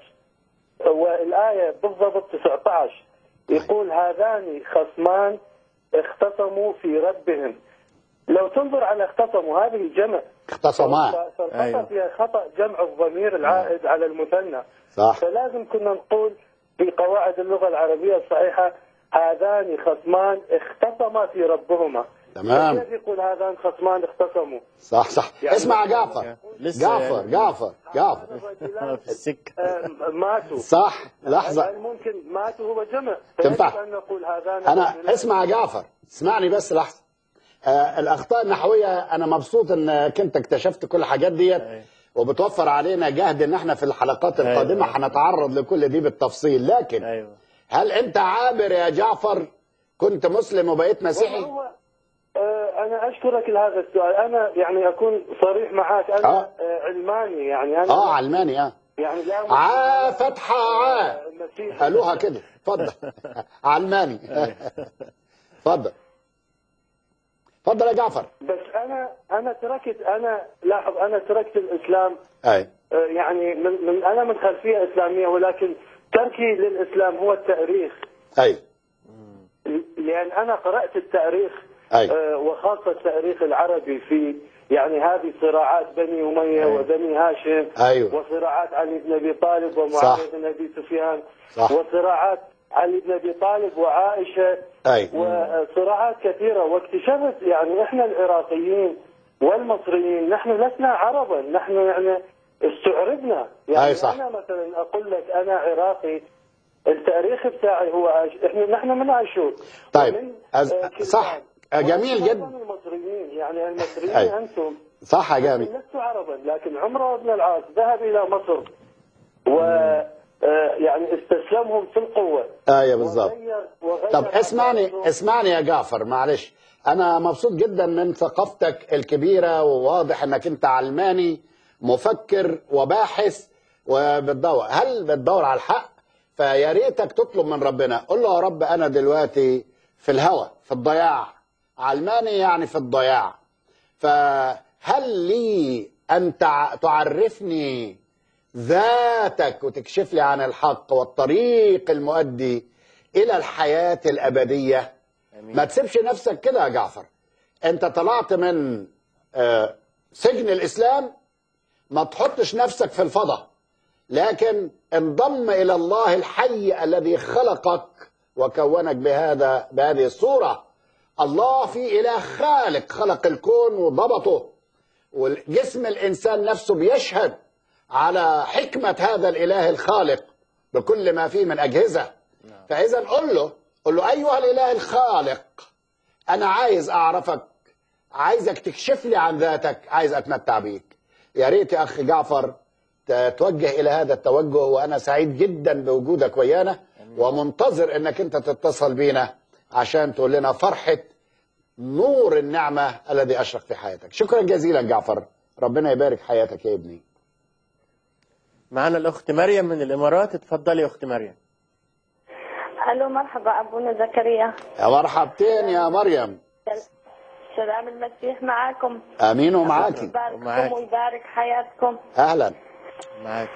والآية بالضبط 19 يقول هذان خصمان اختصموا في ربهم لو تنظر على اختصموا هذه جمع اختصما فالخطأ أيوة. فيها خطأ جمع الضمير العائد على المثنى صح فلازم كنا نقول في قواعد اللغة العربية الصحيحة هذان خصمان اختصما في ربهما تمام. كيف يقول هذان خصمان اختصموا صح صح يعني اسمع مثلاً جعفر لسه جعفر يعني. جعفر جعفر في السكة آه، ماتوا صح لحظة هل ممكن ماتوا هو جمع تنفع. فيجب أن نقول هذان انا الرجلان. اسمع يا جعفر اسمعني بس لحظه آه الاخطاء النحويه انا مبسوط انك انت اكتشفت كل الحاجات ديت وبتوفر علينا جهد ان احنا في الحلقات أيوة. القادمه هنتعرض لكل دي بالتفصيل لكن أيوة. هل انت عابر يا جعفر كنت مسلم وبقيت مسيحي هو آه، أنا أشكرك لهذا السؤال أنا يعني أكون صريح معك أنا آه. آه، علماني يعني أنا اه علماني اه يعني لا عا فتحه عا مسيحي قالوها كده اتفضل علماني اتفضل اتفضل يا جعفر بس أنا أنا تركت أنا لاحظ أنا تركت الإسلام اي آه، يعني من, من أنا من خلفية إسلامية ولكن تركي للإسلام هو التاريخ اي لأن أنا قرأت التاريخ أي. آه، وخاصة التاريخ العربي في يعني هذه صراعات بني أمية وبني هاشم أيوة. وصراعات علي بن أبي طالب صح. ومعاوية بن أبي سفيان صح. وصراعات علي بن أبي طالب وعائشة اي وصراعات كثيرة واكتشفت يعني إحنا العراقيين والمصريين نحن لسنا عربا نحن يعني استعربنا يعني أي صح. أنا مثلا أقول لك أنا عراقي التاريخ بتاعي هو عاش... احنا نحن من عاشور طيب ومن أز... آه، كلدان. صح آه، جميل وأيضاً جدا المصريين يعني المصريين أي. أنتم صح يا جميل لستوا عربا لكن عمر بن العاص ذهب إلى مصر و آه، يعني استسلمهم في القوة ايوه بالظبط وغير وغير طب اسمعني عقائدهم. اسمعني يا جعفر معلش انا مبسوط جدا من ثقافتك الكبيره وواضح انك انت علماني مفكر وباحث وبتدور هل بتدور على الحق فيا ريتك تطلب من ربنا قول له يا رب انا دلوقتي في الهوى في الضياع علماني يعني في الضياع فهل لي ان تع- تعرفني ذاتك وتكشف لي عن الحق والطريق المؤدي الى الحياه الابديه ما تسيبش نفسك كده يا جعفر انت طلعت من آه، سجن الاسلام ما تحطش نفسك في الفضاء لكن انضم الى الله الحي الذي خلقك وكونك بهذا بهذه الصوره الله في اله خالق خلق الكون وضبطه والجسم الانسان نفسه بيشهد على حكمه هذا الاله الخالق بكل ما فيه من اجهزه فاذا قل له قل له ايها الاله الخالق انا عايز اعرفك عايزك تكشف لي عن ذاتك عايز اتمتع بيك يا ريت يا اخ جعفر ت- توجه الى هذا التوجه وانا سعيد جدا بوجودك ويانا ومنتظر انك انت تتصل بينا عشان تقول لنا فرحه نور النعمه الذي اشرق في حياتك شكرا جزيلا جعفر ربنا يبارك حياتك يا ابني معنا الأخت مريم من الإمارات اتفضلي يا أخت مريم الو مرحبا ابونا زكريا يا مرحبتين يا مريم سلام المسيح معاكم امين ومعاكي يبارككم ومعاك. ويبارك حياتكم اهلا معك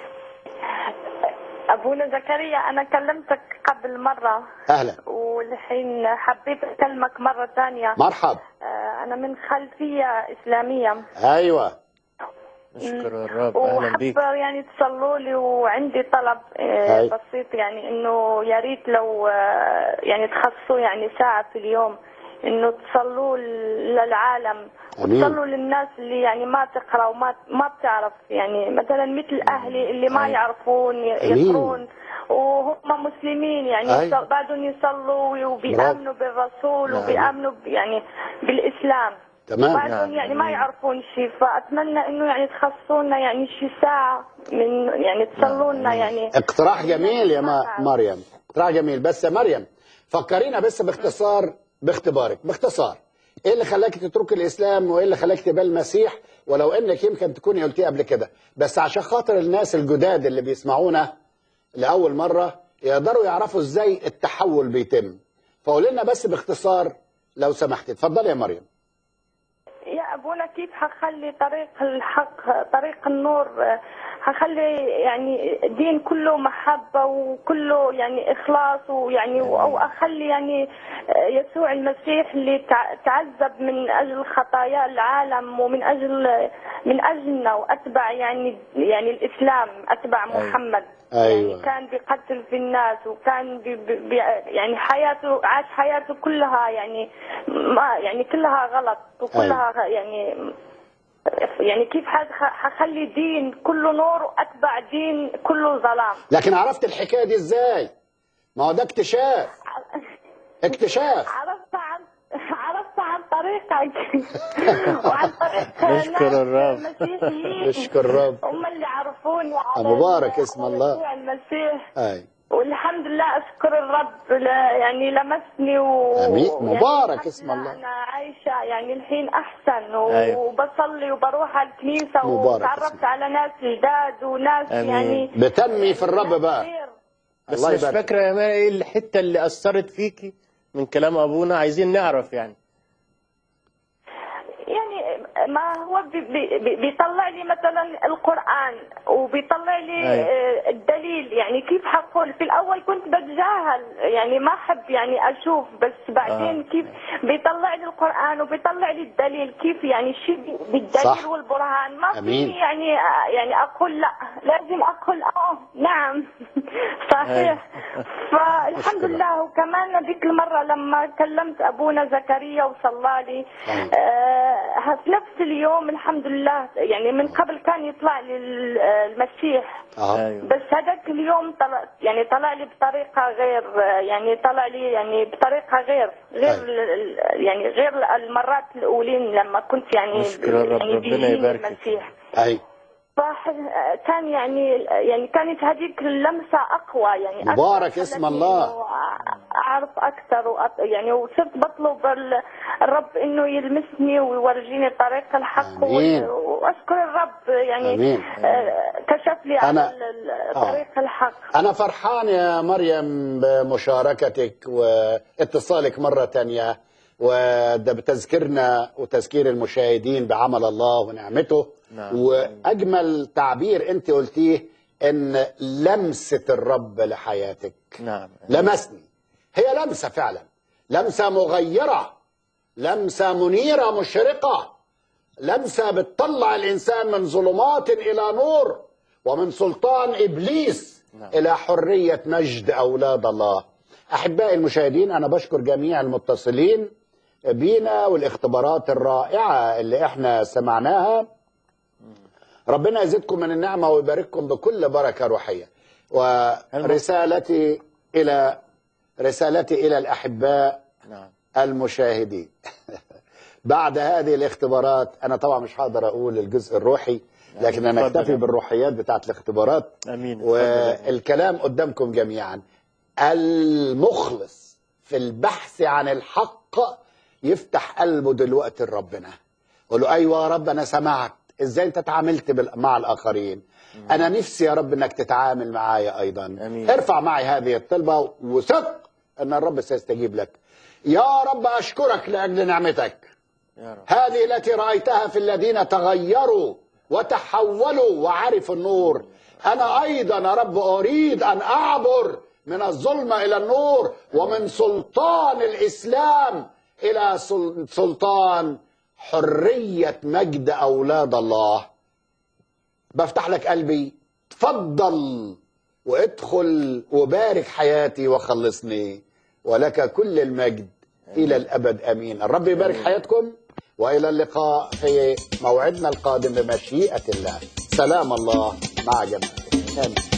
ابونا زكريا انا كلمتك قبل مره اهلا والحين حبيت اكلمك مره ثانيه مرحب آه، انا من خلفيه اسلاميه ايوه نشكر الرب أهلا بيك وحابه يعني تصلوا لي وعندي طلب آه، هاي. بسيط يعني انه يا ريت لو آه، يعني تخصصوا يعني ساعه في اليوم انه تصلوا للعالم أمين. وتصلوا للناس اللي يعني ما تقرا وما ما بتعرف يعني مثلا مثل اهلي اللي ما أي. يعرفون ي- أمين. يقرون وهم مسلمين يعني أي. يصل- بعدهم يصلوا وبيامنوا بالرسول نعم. وبيامنوا ب- يعني بالاسلام تمام بعدهم نعم. يعني ما يعرفون شيء فاتمنى انه يعني تخصصونا يعني شي ساعه من يعني تصلوا لنا يعني اقتراح جميل يا ما مريم اقتراح جميل بس يا مريم فكرينا بس باختصار باختبارك باختصار ايه اللي خلاك تترك الاسلام وايه اللي خلاك تبقى المسيح ولو انك يمكن تكوني قلتيه قبل كده بس عشان خاطر الناس الجداد اللي بيسمعونا لاول مره يقدروا يعرفوا ازاي التحول بيتم فقول لنا بس باختصار لو سمحت اتفضلي يا مريم يا ابونا كيف حخلي طريق الحق طريق النور آه، حخلي يعني دين كله محبة وكله يعني إخلاص ويعني أو أخلي يعني آه، يسوع المسيح اللي تع- تعذب من أجل خطايا العالم ومن أجل من أجلنا وأتبع يعني يعني الإسلام أتبع أيوة. محمد ايوه كان بيقتل في الناس وكان بي بي بي يعني حياته عاش حياته كلها يعني ما يعني كلها غلط وكلها يعني يعني كيف حد- حخلي دين كله نور واتبع دين كله ظلام لكن عرفت الحكايه دي ازاي ما هو ده اكتشاف اكتشاف عرفت عن عرفت عن طريقك وعن طريق نشكر ناس الرب. مسيحيين نشكر الرب. هم اللي عرفوني على مبارك اسم الله. يسوع المسيح اي والحمد لله اشكر الرب ل- يعني لمسني و امين يعني مبارك الحمد اسم لله الله انا عايشه يعني الحين احسن أيوة. وبصلي وبروح على الكنيسه مبارك وتعرفت على ناس جداد وناس يعني بتنمي في الرب بقى بس الله مش يبارك. فاكره يا ماري ايه الحته اللي اثرت فيكي من كلام ابونا عايزين نعرف يعني يعني ما هو بي بي بي- بيطلع لي مثلا القرآن وبيطلع لي أيوة. آه، الدليل يعني كيف حقول في الأول كنت بتجاهل يعني ما أحب يعني أشوف بس بعدين آه. كيف بيطلع لي القرآن وبيطلع لي الدليل كيف يعني الشيء بالدليل صح. والبرهان ما أمين. في يعني آه، يعني أقول لا لازم أقول آه نعم صحيح فالحمد لله وكمان ذيك المرة لما كلمت أبونا زكريا وصلى لي آه في نفس اليوم الحمد لله يعني من قبل كان يطلع لي ال- المسيح اه بس هذاك اليوم طلع يعني طلع لي بطريقة غير يعني طلع لي يعني بطريقة غير غير ال- ال- يعني غير المرات الأولين لما كنت يعني نشكر الرب، يعني ربنا بيجيني يباركك. المسيح اي فح- كان يعني يعني كانت هذيك اللمسة أقوى يعني أكثر مبارك اسم خلتني الله. إنه أعرف أكثر وأط... يعني وصرت بطلب ال- الرب إنه يلمسني ويورجيني طريق الحق آمين. و- وأشكر الرب يعني آمين. آه، كشف لي أنا- على ال- ال- آه. طريق الحق أنا فرحان يا مريم بمشاركتك واتصالك مرة تانية وده بتذكيرنا وتذكير المشاهدين بعمل الله ونعمته نعم. وأجمل تعبير أنت قلتيه إن لمسة الرب لحياتك نعم لمسني هي لمسة فعلا لمسة مغيرة لمسة منيرة مشرقة لمسة بتطلع الإنسان من ظلمات إلى نور ومن سلطان إبليس نعم. إلى حرية مجد أولاد الله أحبائي المشاهدين أنا بشكر جميع المتصلين بينا والاختبارات الرائعة اللي احنا سمعناها ربنا يزيدكم من النعمة ويبارككم بكل بركة روحية ورسالتي إلى رسالتي إلى الأحباء نعم المشاهدين بعد هذه الاختبارات أنا طبعا مش هقدر أقول الجزء الروحي لكن أنا اتفضل أكتفي يا بالروحيات بتاعت الاختبارات امين اتفضل يا والكلام قدامكم جميعا المخلص في البحث عن الحق يفتح قلبه دلوقتي لربنا يقول له ايوه يا رب انا سمعت ازاي انت تعاملت بال- مع الاخرين انا نفسي يا رب انك تتعامل معايا ايضا أمين. ارفع معي هذه الطلبه وثق ان الرب سيستجيب لك يا رب اشكرك لاجل نعمتك يا رب هذه التي رأيتها في الذين تغيروا وتحولوا وعرفوا النور أنا أيضا يا رب أريد أن أعبر من الظلمة إلى النور ومن سلطان الإسلام إلى سل- سلطان حرية مجد أولاد الله بفتح لك قلبي تفضل وادخل وبارك حياتي وخلصني ولك كل المجد إلى الأبد أمين الرب يبارك حياتكم وإلى اللقاء في موعدنا القادم بمشيئة الله سلام الله مع جميعكم آمين